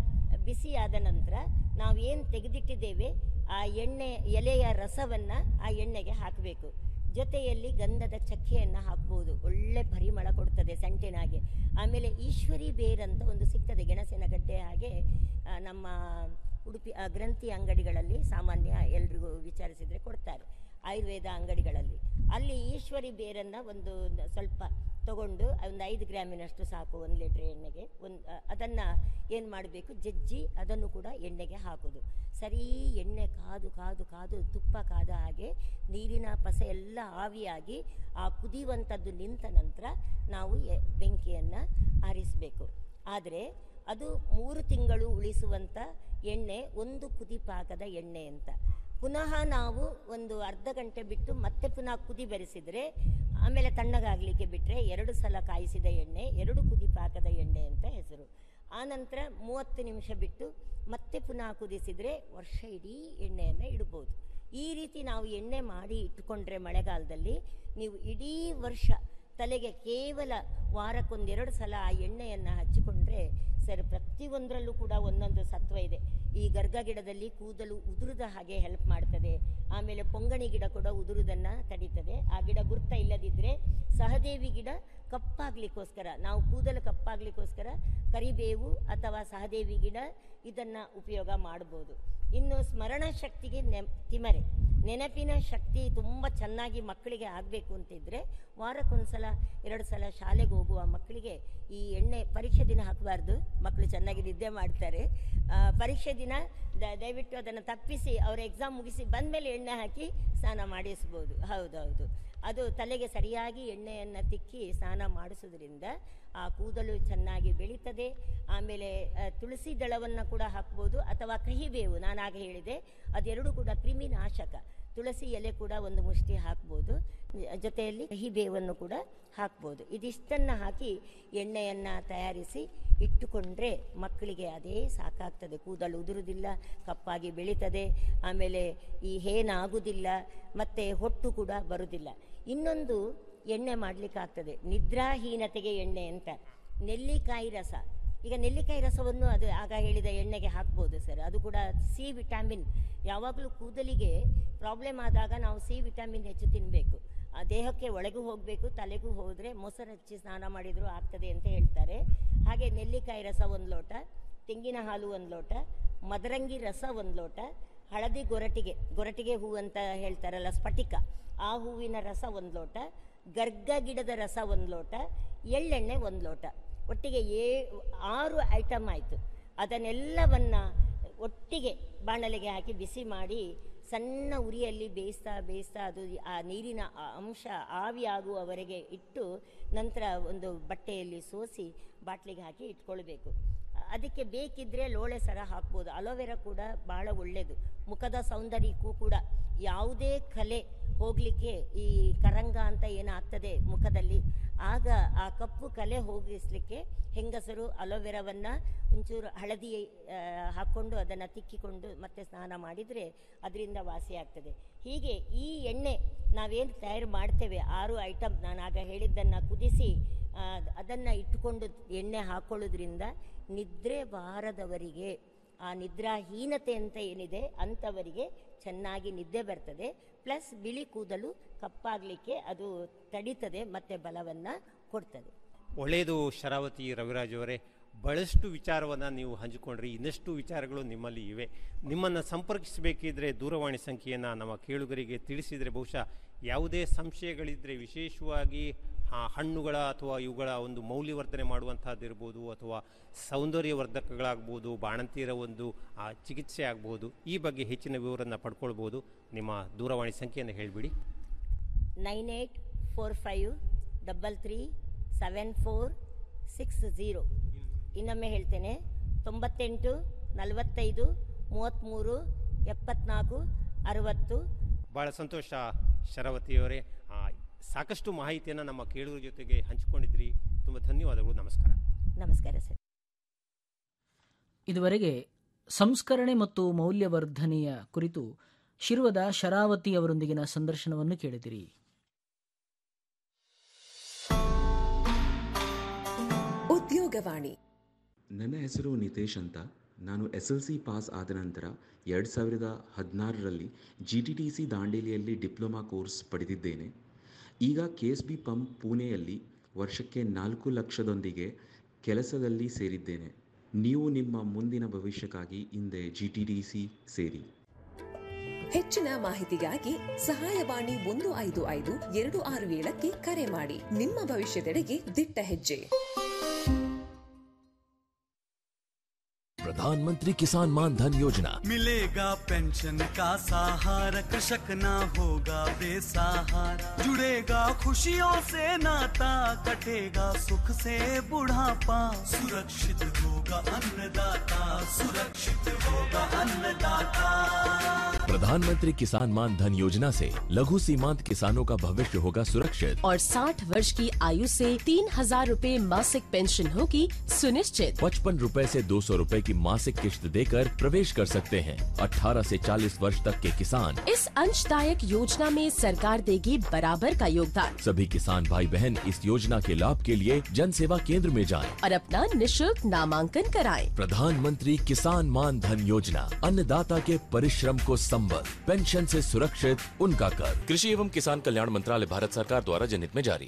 ಬಿಸಿಯಾದ ನಂತರ ನಾವು ಏನು ತೆಗೆದಿಟ್ಟಿದ್ದೇವೆ ಆ ಎಣ್ಣೆ ಎಲೆಯ ರಸವನ್ನು ಆ ಎಣ್ಣೆಗೆ ಹಾಕಬೇಕು ಜೊತೆಯಲ್ಲಿ ಗಂಧದ ಚಕ್ಕೆಯನ್ನು ಹಾಕ್ಬೋದು ಒಳ್ಳೆ ಪರಿಮಳ ಕೊಡ್ತದೆ ಸೆಂಟಿನ ಹಾಗೆ ಆಮೇಲೆ ಈಶ್ವರಿ ಬೇರ್ ಅಂತ ಒಂದು ಸಿಗ್ತದೆ ಗೆಣಸಿನ ಗಡ್ಡೆ ಹಾಗೆ ಆ, ನಮ್ಮ ಉಡುಪಿ ಆ, ಗ್ರಂಥಿ ಅಂಗಡಿಗಳಲ್ಲಿ ಸಾಮಾನ್ಯ ಎಲ್ರಿಗೂ ವಿಚಾರಿಸಿದರೆ ಕೊಡ್ತಾರೆ ಆಯುರ್ವೇದ ಅಂಗಡಿಗಳಲ್ಲಿ ಅಲ್ಲಿ ಈಶ್ವರಿ ಬೇರನ್ನು ಒಂದು ನ- ಸ್ವಲ್ಪ ತಗೊಂಡು ಒಂದು ಐದು ಗ್ರಾಮಿನಷ್ಟು ಸಾಕು ಒಂದು ಲೀಟ್ರ್ ಎಣ್ಣೆಗೆ ಒಂದು ಅದನ್ನು ಏನು ಮಾಡಬೇಕು ಜಜ್ಜಿ ಅದನ್ನು ಕೂಡ ಎಣ್ಣೆಗೆ ಹಾಕೋದು ಸರಿ ಎಣ್ಣೆ ಕಾದು ಕಾದು ಕಾದು ತುಪ್ಪ ಕಾದ ಹಾಗೆ ನೀರಿನ ಪಸೆ ಎಲ್ಲ ಆವಿಯಾಗಿ ಆ ಕುದಿಯುವಂಥದ್ದು ನಿಂತ ನಂತರ ನಾವು ಎ- ಬೆಂಕಿಯನ್ನು ಆರಿಸಬೇಕು ಆದರೆ ಅದು ಮೂರು ತಿಂಗಳು ಉಳಿಸುವಂಥ ಎಣ್ಣೆ ಒಂದು ಕುದಿ ಪಾಕದ ಎಣ್ಣೆ ಅಂತ ಪುನಃ ನಾವು ಒಂದು ಅರ್ಧ ಗಂಟೆ ಬಿಟ್ಟು ಮತ್ತೆ ಪುನಃ ಕುದಿ ಬೆರೆಸಿದರೆ ಆಮೇಲೆ ತಣ್ಣಗಾಗಲಿಕ್ಕೆ ಬಿಟ್ಟರೆ ಎರಡು ಸಲ ಕಾಯಿಸಿದ ಎಣ್ಣೆ ಎರಡು ಕುದಿ ಪಾಕದ ಎಣ್ಣೆ ಅಂತ ಹೆಸರು ಆನಂತರ ಮೂವತ್ತು ನಿಮಿಷ ಬಿಟ್ಟು ಮತ್ತೆ ಪುನಃ ಕುದಿಸಿದರೆ ವರ್ಷ ಇಡೀ ಎಣ್ಣೆಯನ್ನು ಇಡ್ಬೋದು ಈ ರೀತಿ ನಾವು ಎಣ್ಣೆ ಮಾಡಿ ಇಟ್ಕೊಂಡ್ರೆ ಮಳೆಗಾಲದಲ್ಲಿ ನೀವು ಇಡೀ ವರ್ಷ ತಲೆಗೆ ಕೇವಲ ವಾರಕ್ಕೊಂದೆರಡು ಸಲ ಆ ಎಣ್ಣೆಯನ್ನು ಹಚ್ಚಿಕೊಂಡ್ರೆ ಸರ್ ಪ್ರತಿಯೊಂದರಲ್ಲೂ ಕೂಡ ಒಂದೊಂದು ಸತ್ವ ಇದೆ ಈ ಗರ್ಗ ಗಿಡದಲ್ಲಿ ಕೂದಲು ಉದುರದ ಹಾಗೆ ಹೆಲ್ಪ್ ಮಾಡ್ತದೆ ಆಮೇಲೆ ಪೊಂಗಣಿ ಗಿಡ ಕೂಡ ಉದುರುವುದನ್ನು ತಡೀತದೆ ಆ ಗಿಡ ಗುರ್ತ ಇಲ್ಲದಿದ್ದರೆ ಸಹದೇವಿ ಗಿಡ ಕಪ್ಪಾಗ್ಲಿಕ್ಕೋಸ್ಕರ ನಾವು ಕೂದಲು ಕಪ್ಪಾಗ್ಲಿಕ್ಕೋಸ್ಕರ ಕರಿಬೇವು ಅಥವಾ ಸಹದೇವಿ ಗಿಡ ಇದನ್ನು ಉಪಯೋಗ ಮಾಡ್ಬೋದು ಇನ್ನು ಸ್ಮರಣ ಶಕ್ತಿಗೆ ನೆ ತಿಮರೆ ನೆನಪಿನ ಶಕ್ತಿ ತುಂಬ ಚೆನ್ನಾಗಿ ಮಕ್ಕಳಿಗೆ ಆಗಬೇಕು ಅಂತಿದ್ರೆ ವಾರಕ್ಕೊಂದ್ಸಲ ಎರಡು ಸಲ ಶಾಲೆಗೆ ಹೋಗುವ ಮಕ್ಕಳಿಗೆ ಈ ಎಣ್ಣೆ ಪರೀಕ್ಷೆ ದಿನ ಹಾಕಬಾರ್ದು ಮಕ್ಕಳು ಚೆನ್ನಾಗಿ ನಿದ್ದೆ ಮಾಡ್ತಾರೆ ಆ, ಪರೀಕ್ಷೆ ದಿನ ದ- ದಯವಿಟ್ಟು ಅದನ್ನು ತಪ್ಪಿಸಿ ಅವರ ಎಕ್ಸಾಮ್ ಮುಗಿಸಿ ಬಂದಮೇಲೆ ಎಣ್ಣೆ ಹಾಕಿ ಸ್ನಾನ ಮಾಡಿಸ್ಬೋದು ಹೌದೌದು ಅದು ತಲೆಗೆ ಸರಿಯಾಗಿ ಎಣ್ಣೆಯನ್ನು ತಿಕ್ಕಿ ಸ್ನಾನ ಮಾಡಿಸೋದ್ರಿಂದ ಆ ಕೂದಲು ಚೆನ್ನಾಗಿ ಬೆಳೀತದೆ ಆಮೇಲೆ ಆ, ತುಳಸಿ ದಳವನ್ನು ಕೂಡ ಹಾಕ್ಬೋದು ಅಥವಾ ಕಹಿಬೇವು ನಾನು ಆಗ ಹೇಳಿದೆ ಅದೆರಡು ಕೂಡ ಕ್ರಿಮಿನಾಶಕ ತುಳಸಿ ಎಲೆ ಕೂಡ ಒಂದು ಮುಷ್ಟಿ ಹಾಕ್ಬೋದು ಜೊತೆಯಲ್ಲಿ ಕಹಿಬೇವನ್ನು ಕೂಡ ಹಾಕ್ಬೋದು ಇದಿಷ್ಟನ್ನು ಹಾಕಿ ಎಣ್ಣೆಯನ್ನು ತಯಾರಿಸಿ ಇಟ್ಟುಕೊಂಡ್ರೆ ಮಕ್ಕಳಿಗೆ ಅದೇ ಸಾಕಾಗ್ತದೆ ಕೂದಲು ಉದುರುವುದಿಲ್ಲ ಕಪ್ಪಾಗಿ ಬೆಳೀತದೆ ಆಮೇಲೆ ಈ ಹೇನಾಗುವುದಿಲ್ಲ ಮತ್ತು ಹೊಟ್ಟು ಕೂಡ ಬರುವುದಿಲ್ಲ ಇನ್ನೊಂದು ಎಣ್ಣೆ ಮಾಡಲಿಕ್ಕಾಗ್ತದೆ ನಿದ್ರಾಹೀನತೆಗೆ ಎಣ್ಣೆ ಅಂತ ನೆಲ್ಲಿಕಾಯಿ ರಸ ಈಗ ನೆಲ್ಲಿಕಾಯಿ ರಸವನ್ನು ಅದು ಆಗ ಹೇಳಿದ ಎಣ್ಣೆಗೆ ಹಾಕ್ಬೋದು ಸರ್ ಅದು ಕೂಡ ಸಿ ವಿಟಾಮಿನ್ ಯಾವಾಗಲೂ ಕೂದಲಿಗೆ ಪ್ರಾಬ್ಲಮ್ ಆದಾಗ ನಾವು ಸಿ ವಿಟಾಮಿನ್ ಹೆಚ್ಚು ತಿನ್ನಬೇಕು ಆ ದೇಹಕ್ಕೆ ಒಳಗೂ ಹೋಗಬೇಕು ತಲೆಗೂ ಹೋದರೆ ಮೊಸರು ಹಚ್ಚಿ ಸ್ನಾನ ಮಾಡಿದರೂ ಆಗ್ತದೆ ಅಂತ ಹೇಳ್ತಾರೆ ಹಾಗೆ ನೆಲ್ಲಿಕಾಯಿ ರಸ ಒಂದು ಲೋಟ ತೆಂಗಿನ ಹಾಲು ಒಂದು ಲೋಟ ಮದರಂಗಿ ರಸ ಒಂದು ಲೋಟ ಹಳದಿ ಗೊರಟಿಗೆ ಗೊರಟಿಗೆ ಹೂ ಅಂತ ಹೇಳ್ತಾರಲ್ಲ ಸ್ಫಟಿಕ ಆ ಹೂವಿನ ರಸ ಒಂದು ಲೋಟ ಗರ್ಗ ಗಿಡದ ರಸ ಒಂದು ಲೋಟ ಎಳ್ಳೆಣ್ಣೆ ಒಂದು ಲೋಟ ಒಟ್ಟಿಗೆ ಏ ಆರು ಐಟಮ್ ಆಯಿತು ಅದನ್ನೆಲ್ಲವನ್ನು ಒಟ್ಟಿಗೆ ಬಾಣಲೆಗೆ ಹಾಕಿ ಬಿಸಿ ಮಾಡಿ ಸಣ್ಣ ಉರಿಯಲ್ಲಿ ಬೇಯಿಸ್ತಾ ಬೇಯಿಸ್ತಾ ಅದು ಆ ನೀರಿನ ಆ ಅಂಶ ಆವಿಯಾಗುವವರೆಗೆ ಇಟ್ಟು ನಂತರ ಒಂದು ಬಟ್ಟೆಯಲ್ಲಿ ಸೋಸಿ ಬಾಟ್ಲಿಗೆ ಹಾಕಿ ಇಟ್ಕೊಳ್ಬೇಕು ಅದಕ್ಕೆ ಬೇಕಿದ್ದರೆ ಲೋಳೆ ಸರ ಹಾಕ್ಬೋದು ಅಲೋವೆರಾ ಕೂಡ ಬಹಳ ಒಳ್ಳೆಯದು ಮುಖದ ಸೌಂದರ್ಯಕ್ಕೂ ಕೂಡ ಯಾವುದೇ ಕಲೆ ಹೋಗಲಿಕ್ಕೆ ಈ ಕರಂಗ ಅಂತ ಏನಾಗ್ತದೆ ಮುಖದಲ್ಲಿ ಆಗ ಆ ಕಪ್ಪು ಕಲೆ ಹೋಗಿಸ್ಲಿಕ್ಕೆ ಹೆಂಗಸರು ಅಲೋವೆರಾವನ್ನು ಒಂಚೂರು ಹಳದಿ ಆ, ಹಾಕ್ಕೊಂಡು ಅದನ್ನು ತಿಕ್ಕಿಕೊಂಡು ಮತ್ತೆ ಸ್ನಾನ ಮಾಡಿದರೆ ಅದರಿಂದ ವಾಸಿ ಆಗ್ತದೆ ಹೀಗೆ ಈ ಎಣ್ಣೆ ನಾವೇನು ತಯಾರು ಮಾಡ್ತೇವೆ ಆರು ಐಟಮ್ ನಾನು ಆಗ ಹೇಳಿದ್ದನ್ನು ಕುದಿಸಿ ಅದನ್ನು ಇಟ್ಟುಕೊಂಡು ಎಣ್ಣೆ ಹಾಕೊಳ್ಳೋದ್ರಿಂದ ನಿದ್ರೆ ಬಾರದವರಿಗೆ ಆ ನಿದ್ರಾಹೀನತೆ ಅಂತ ಏನಿದೆ ಅಂಥವರಿಗೆ ಚೆನ್ನಾಗಿ ನಿದ್ದೆ ಬರ್ತದೆ ಪ್ಲಸ್ ಬಿಳಿ ಕೂದಲು ಕಪ್ಪಾಗಲಿಕ್ಕೆ ಅದು ತಡೀತದೆ ಮತ್ತು ಬಲವನ್ನು ಕೊಡ್ತದೆ ಒಳ್ಳೆಯದು ಶರಾವತಿ ರವಿರಾಜ್ ಅವರೇ ಬಹಳಷ್ಟು ವಿಚಾರವನ್ನು ನೀವು ಹಂಚಿಕೊಂಡ್ರಿ ಇನ್ನಷ್ಟು ವಿಚಾರಗಳು ನಿಮ್ಮಲ್ಲಿ ಇವೆ ನಿಮ್ಮನ್ನು ಸಂಪರ್ಕಿಸಬೇಕಿದ್ರೆ ದೂರವಾಣಿ ಸಂಖ್ಯೆಯನ್ನು ನಮ್ಮ ಕೇಳುಗರಿಗೆ ತಿಳಿಸಿದರೆ ಬಹುಶಃ ಯಾವುದೇ ಸಂಶಯಗಳಿದ್ದರೆ ವಿಶೇಷವಾಗಿ ಆ ಹಣ್ಣುಗಳ ಅಥವಾ ಇವುಗಳ ಒಂದು ಮೌಲ್ಯವರ್ಧನೆ ಮಾಡುವಂಥದ್ದಿರ್ಬೋದು ಅಥವಾ ಸೌಂದರ್ಯವರ್ಧಕಗಳಾಗ್ಬೋದು ಬಾಣಂತಿಯರ ಒಂದು ಆ, ಚಿಕಿತ್ಸೆ ಆಗ್ಬೋದು ಈ ಬಗ್ಗೆ ಹೆಚ್ಚಿನ ವಿವರನ್ನು ಪಡ್ಕೊಳ್ಬೋದು ನಿಮ್ಮ ದೂರವಾಣಿ ಸಂಖ್ಯೆಯನ್ನು ಹೇಳಿಬಿಡಿ nine eight four five double three seven four six zero ಇನ್ನೊಮ್ಮೆ ಹೇಳ್ತೇನೆ ತೊಂಬತ್ತೆಂಟು ನಲವತ್ತೈದು ಮೂವತ್ತ್ಮೂರು ಎಪ್ಪತ್ನಾಲ್ಕು ಅರುವತ್ತು ಭಾಳ ಸಂತೋಷ ಶರಾವತಿಯವರೇ ಆ, ಸಾಕಷ್ಟು ಮಾಹಿತಿಯನ್ನು ನಮ್ಮ ಕೇಳುಗರ ಜೊತೆಗೆ ಹಂಚಿಕೊಂಡಿದ್ರಿ ತುಂಬ ಧನ್ಯವಾದಗಳು ನಮಸ್ಕಾರ ನಮಸ್ಕಾರ ಸರ್ ಇದುವರೆಗೆ ಸಂಸ್ಕರಣೆ ಮತ್ತು ಮೌಲ್ಯವರ್ಧನೆಯ ಕುರಿತು ಶಿರ್ವದ ಶರಾವತಿ ಅವರೊಂದಿಗಿನ ಸಂದರ್ಶನವನ್ನು ಕೇಳಿದಿರಿ ಉದ್ಯೋಗವಾಣಿ ನನ್ನ ಹೆಸರು ನಿತೇಶ್ ಅಂತ ನಾನು ಎಸ್ ಎಲ್ ಸಿ ಪಾಸ್ ಆದ ನಂತರ ಎರಡು ಸಾವಿರದ ಹದಿನಾರರಲ್ಲಿ ಜಿ ಟಿ ಟಿ ಸಿ ದಾಂಡೇಲಿಯಲ್ಲಿ ಡಿಪ್ಲೊಮಾ ಕೋರ್ಸ್ ಪಡೆದಿದ್ದೇನೆ ಈಗ ಕೆ ಎಸ್ ಬಿ ಪಂಪ್ ಪುಣೆಯಲ್ಲಿ ವರ್ಷಕ್ಕೆ ನಾಲ್ಕು ಲಕ್ಷದೊಂದಿಗೆ ಕೆಲಸದಲ್ಲಿ ಸೇರಿದ್ದೇನೆ ನೀವು ನಿಮ್ಮ ಮುಂದಿನ ಭವಿಷ್ಯಕ್ಕಾಗಿ ಹಿಂದೆ ಜಿ ಟಿ ಟಿ ಸಿ ಸೇರಿ ಹೆಚ್ಚಿನ ಮಾಹಿತಿಗಾಗಿ ಸಹಾಯವಾಣಿ ಒಂದು ಐದು ಐದು ಎರಡು ಆರು ಏಳಕ್ಕೆ ಕರೆ ಮಾಡಿ ನಿಮ್ಮ ಭವಿಷ್ಯದೆಡೆಗೆ ದಿಟ್ಟ ಹೆಜ್ಜೆ प्रधानमंत्री किसान मान धन योजना मिलेगा पेंशन का सहारा कृषक ना होगा बेसहारा जुड़ेगा खुशियों से नाता कटेगा सुख से बुढ़ापा सुरक्षित होगा अन्नदाता सुरक्षित होगा अन्नदाता प्रधानमंत्री किसान मान धन योजना से लघु सीमांत किसानों का भविष्य होगा सुरक्षित और 60 वर्ष की आयु से तीन हजार रूपए मासिक पेंशन होगी सुनिश्चित पचपन रूपए से दो सौ रूपए की मासिक मासिक किश्त देकर प्रवेश कर सकते हैं 18 से 40 वर्ष तक के किसान इस अंशदायक योजना में सरकार देगी बराबर का योगदान सभी किसान भाई बहन इस योजना के लाभ के लिए जन सेवा केंद्र में जाएं। और अपना निशुल्क नामांकन कराएं। प्रधानमंत्री किसान मान धन योजना अन्नदाता के परिश्रम को संबल पेंशन से सुरक्षित उनका कर कृषि एवं किसान कल्याण मंत्रालय भारत सरकार द्वारा जनहित में जारी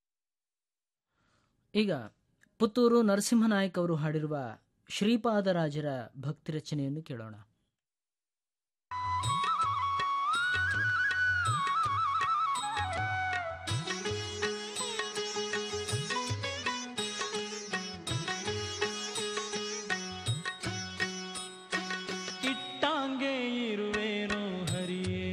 ಈಗ ಪುತ್ತೂರು ನರಸಿಂಹನಾಯಕ್ ಅವರು ಹಾಡಿರುವ ಶ್ರೀಪಾದರಾಜರ ಭಕ್ತಿ ರಚನೆಯನ್ನು ಕೇಳೋಣ ಇಟ್ಟಾಂಗೆ ಇರುವೇನೋ ಹರಿಯೇ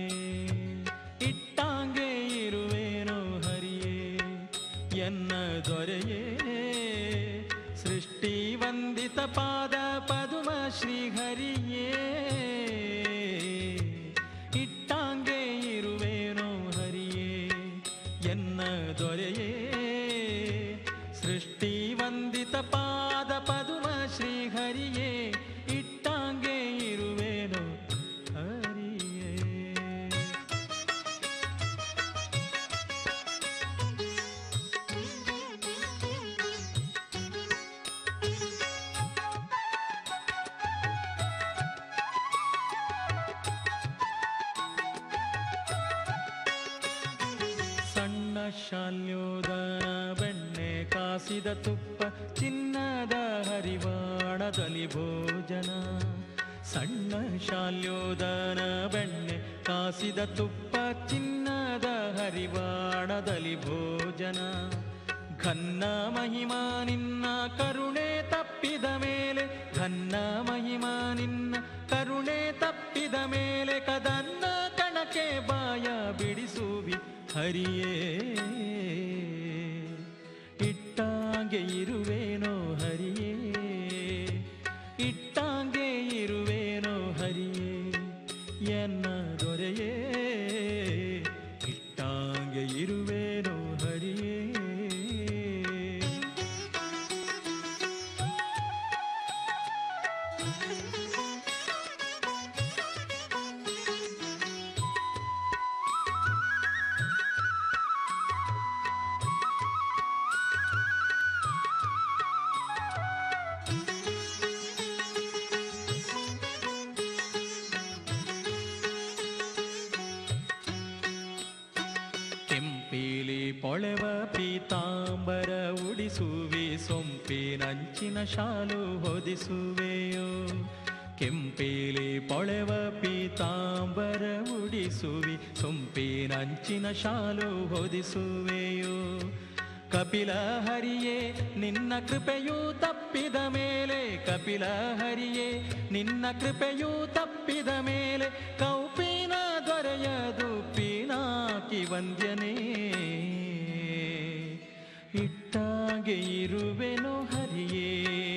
ಇಟ್ಟಾಂಗೆ ಇರುವೇನೋ ಹರಿಯೇ ಎನ್ನ ದೊರೆಯೇ ಸೃಷ್ಟಿ ವಂದಿತ ಪಾದ ಪದುಮ ಶ್ರೀಹರಿಯೇ ಇಟ್ಟಾಂಗೆ ಇರುವೇನೋ ಹರಿಯೇ ಎನ್ನ ದೊರೆಯೇ ಸೃಷ್ಟಿ ವಂದಿತ ಪಾದ ಪದುಮ ಶ್ರೀಹರಿಯೇ ಇಟ್ಟಾಂಗೆ ಇರುವೇನೋ ಹರಿಯೇ ಸಣ್ಣ ಶಾಲ್ಯೋದನ ಬೆಣ್ಣೆ ಕಾಸಿದ ತುಪ್ಪ ಚಿನ್ನದ ಹರಿವಾಣದಲ್ಲಿ ಭೋಜನ ಸಣ್ಣ ಶಾಲ್ಯೋದನ ಬೆಣ್ಣೆ ಕಾಸಿದ ತುಪ್ಪ ಚಿನ್ನದ ಹರಿವಾಣದಲ್ಲಿ ಭೋಜನ ಘನ್ನ ಮಹಿಮಾ ನಿನ್ನ ಕರುಣೆ ತಪ್ಪಿದ ಮೇಲೆ ಘನ್ನ ಮಹಿಮಾ ನಿನ್ನ ಕರುಣೆ ತಪ್ಪಿದ ಮೇಲೆ ಕದನ್ನ ಕಣಕ್ಕೆ ಬಾಯ ಬಿಡಿಸುವಿ ಹರಿಯೇ ಇಟ್ಟಾಂಗೆ ಇರುವೇನೋ ಹರಿಯೇ ಇಟ್ಟಾಂಗೆ ಇರುವೇನೋ ಹರಿಯೇ ಎನ್ನ ದೊರೆಯೇ ಇಟ್ಟಾಂಗೆ ಇರುವೇನೋ ಹರಿಯೇ ಕೆಂಪೀಲಿ ಪೊಳೆವ ಪೀತಾಂಬರ ಉಡಿಸುವೆ ಸೊಂಪಿನಂಚಿನ ಶಾಲು ಹೊದಿಸುವೆಯೋ ಕೆಂಪೇಲಿ ಪೊಳೆವ ಪೀತಾಂಬರ ಉಡಿಸುವಿ ಸೊಂಪಿನಂಚಿನ ಶಾಲು ಹೊದಿಸುವೆಯೋ ಕಪಿಲ ಹರಿಯೇ ನಿನ್ನ ಕೃಪೆಯೂ ತಪ್ಪಿದ ಮೇಲೆ ಕಪಿಲ ಹರಿಯೇ ನಿನ್ನ ಕೃಪೆಯೂ ತಪ್ಪಿದ ಮೇಲೆ ಕೌಪಿನ ದೊರೆಯದು ಪೀನಾಕಿ ವಂದ್ಯನೇ ಇಟ್ಟಾಗೆ ಇರುವೆನೋ ಹರಿಯೇ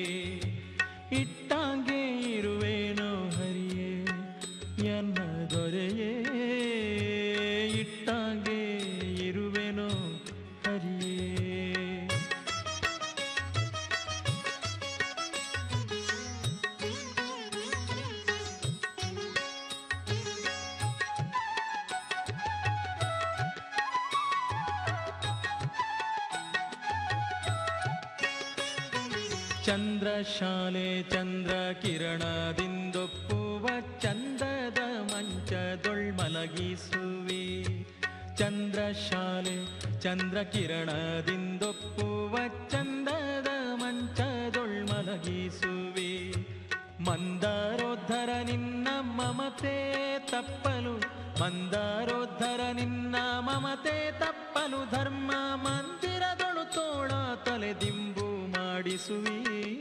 ಇಟ್ಟಾಗೆ ಇರುವೇನೋ ಹರಿಯೇ ಎನ್ನ ದೊರೆಯೇ ಇಟ್ಟಾಗೆ ಇರುವೆನೋ ಹರಿಯೇ ಚಂದ್ರಶಾಲೆ ಚಂದ್ರ ಕಿರಣದಿಂದೊಪ್ಪುವ ಚಂದದ ಮಂಚದೊಳ್ಮಲಗಿಸುವಿ ಚಂದ್ರಶಾಲೆ ಚಂದ್ರ ಕಿರಣದಿಂದೊಪ್ಪುವ ಚಂದದ ಮಂಚದೊಳ್ಮಲಗಿಸುವಿ ಮಂದಾರೋದ್ಧರ ನಿನ್ನ ಮಮತೆ ತಪ್ಪಲು ಮಂದಾರೋದ್ಧರ ನಿನ್ನ ಮಮತೆ ತಪ್ಪಲು ಧರ್ಮ ಮಂದಿರದೊಳು ತೋಳ ತಲೆದಿಂಬು ಮಾಡಿಸುವಿ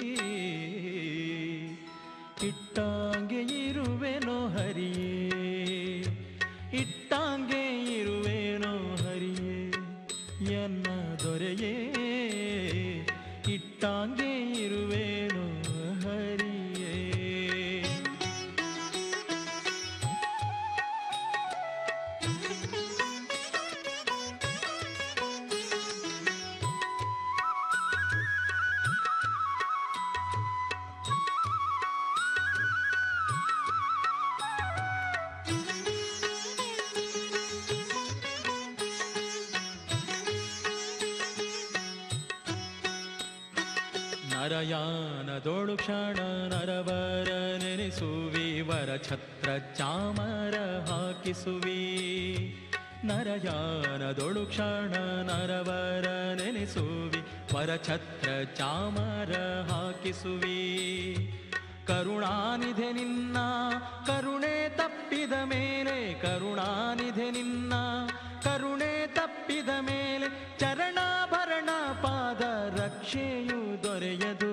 ಇಟ್ಟಾಂಗೆ ಇರುವೆನೋ ಹರಿಯೇ ಇಟ್ಟಾಂಗೆ ಇರುವೆನೋ ಹರಿಯೇ ಎನ್ನ ದೊರೆಯೇ ಇಟ್ಟಾಂಗೆ ಇರುವೆನೋ ಹರಿಯೇ ನರಯಾನದೊಳು ಕ್ಷಣ ನರವರ ನೆನೆಸುವಿ ವರ ಛತ್ರ ಚಾಮರ ಹಾಕಿಸುವಿ ನರಯಾನದೊಳು ಕ್ಷಣ ನರವರ ನೆನೆಸುವಿ ವರ ಛತ್ರ ಚಾಮರ ಹಾಕಿಸುವಿ ಕರುಣಾನಿಧೆ ನಿನ್ನ ಕರುಣೆ ತಪ್ಪಿದ ಮೇಲೆ ಕರುಣಾನಿಧೆ ನಿನ್ನ ಕರುಣೆ ತಪ್ಪಿದ ಮೇಲೆ ಚರಣಾಭರಣ ಪಾದ ರಕ್ಷೆಯು ದೊರೆಯದು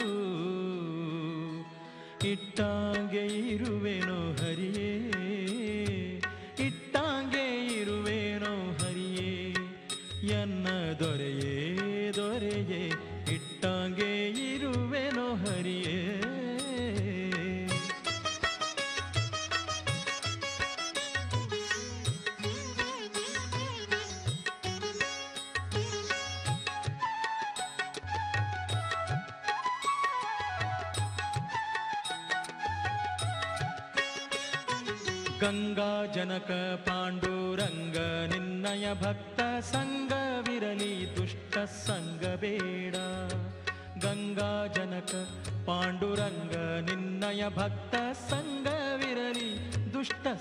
ಇಟ್ಟಾಂಗೆ ಇರುವೆನೋ ಹರಿಯೇ ಇಟ್ಟಾಂಗೆ ಇರುವೆನೋ ಹರಿಯೇ ಎನ್ನ ದೊರೆಯೇ ದೊರೆಯೇ ಇಟ್ಟಾಂಗೆ ಇರುವೆನೋ ಹರಿಯೇ ಗಂಗಾ ಜನಕ ಪಾಂಡುರಂಗ ನಿನ್ನಯ ಭಕ್ತ ಸಂಗವಿರಲಿ ದುಷ್ಟ ಸಂಗ ಬೇಡ ಗಂಗಾ ಜನಕ ಪಾಂಡುರಂಗ ನಿನ್ನಯ ಭಕ್ತ ಸಂಗವಿರಲಿ ದುಷ್ಟ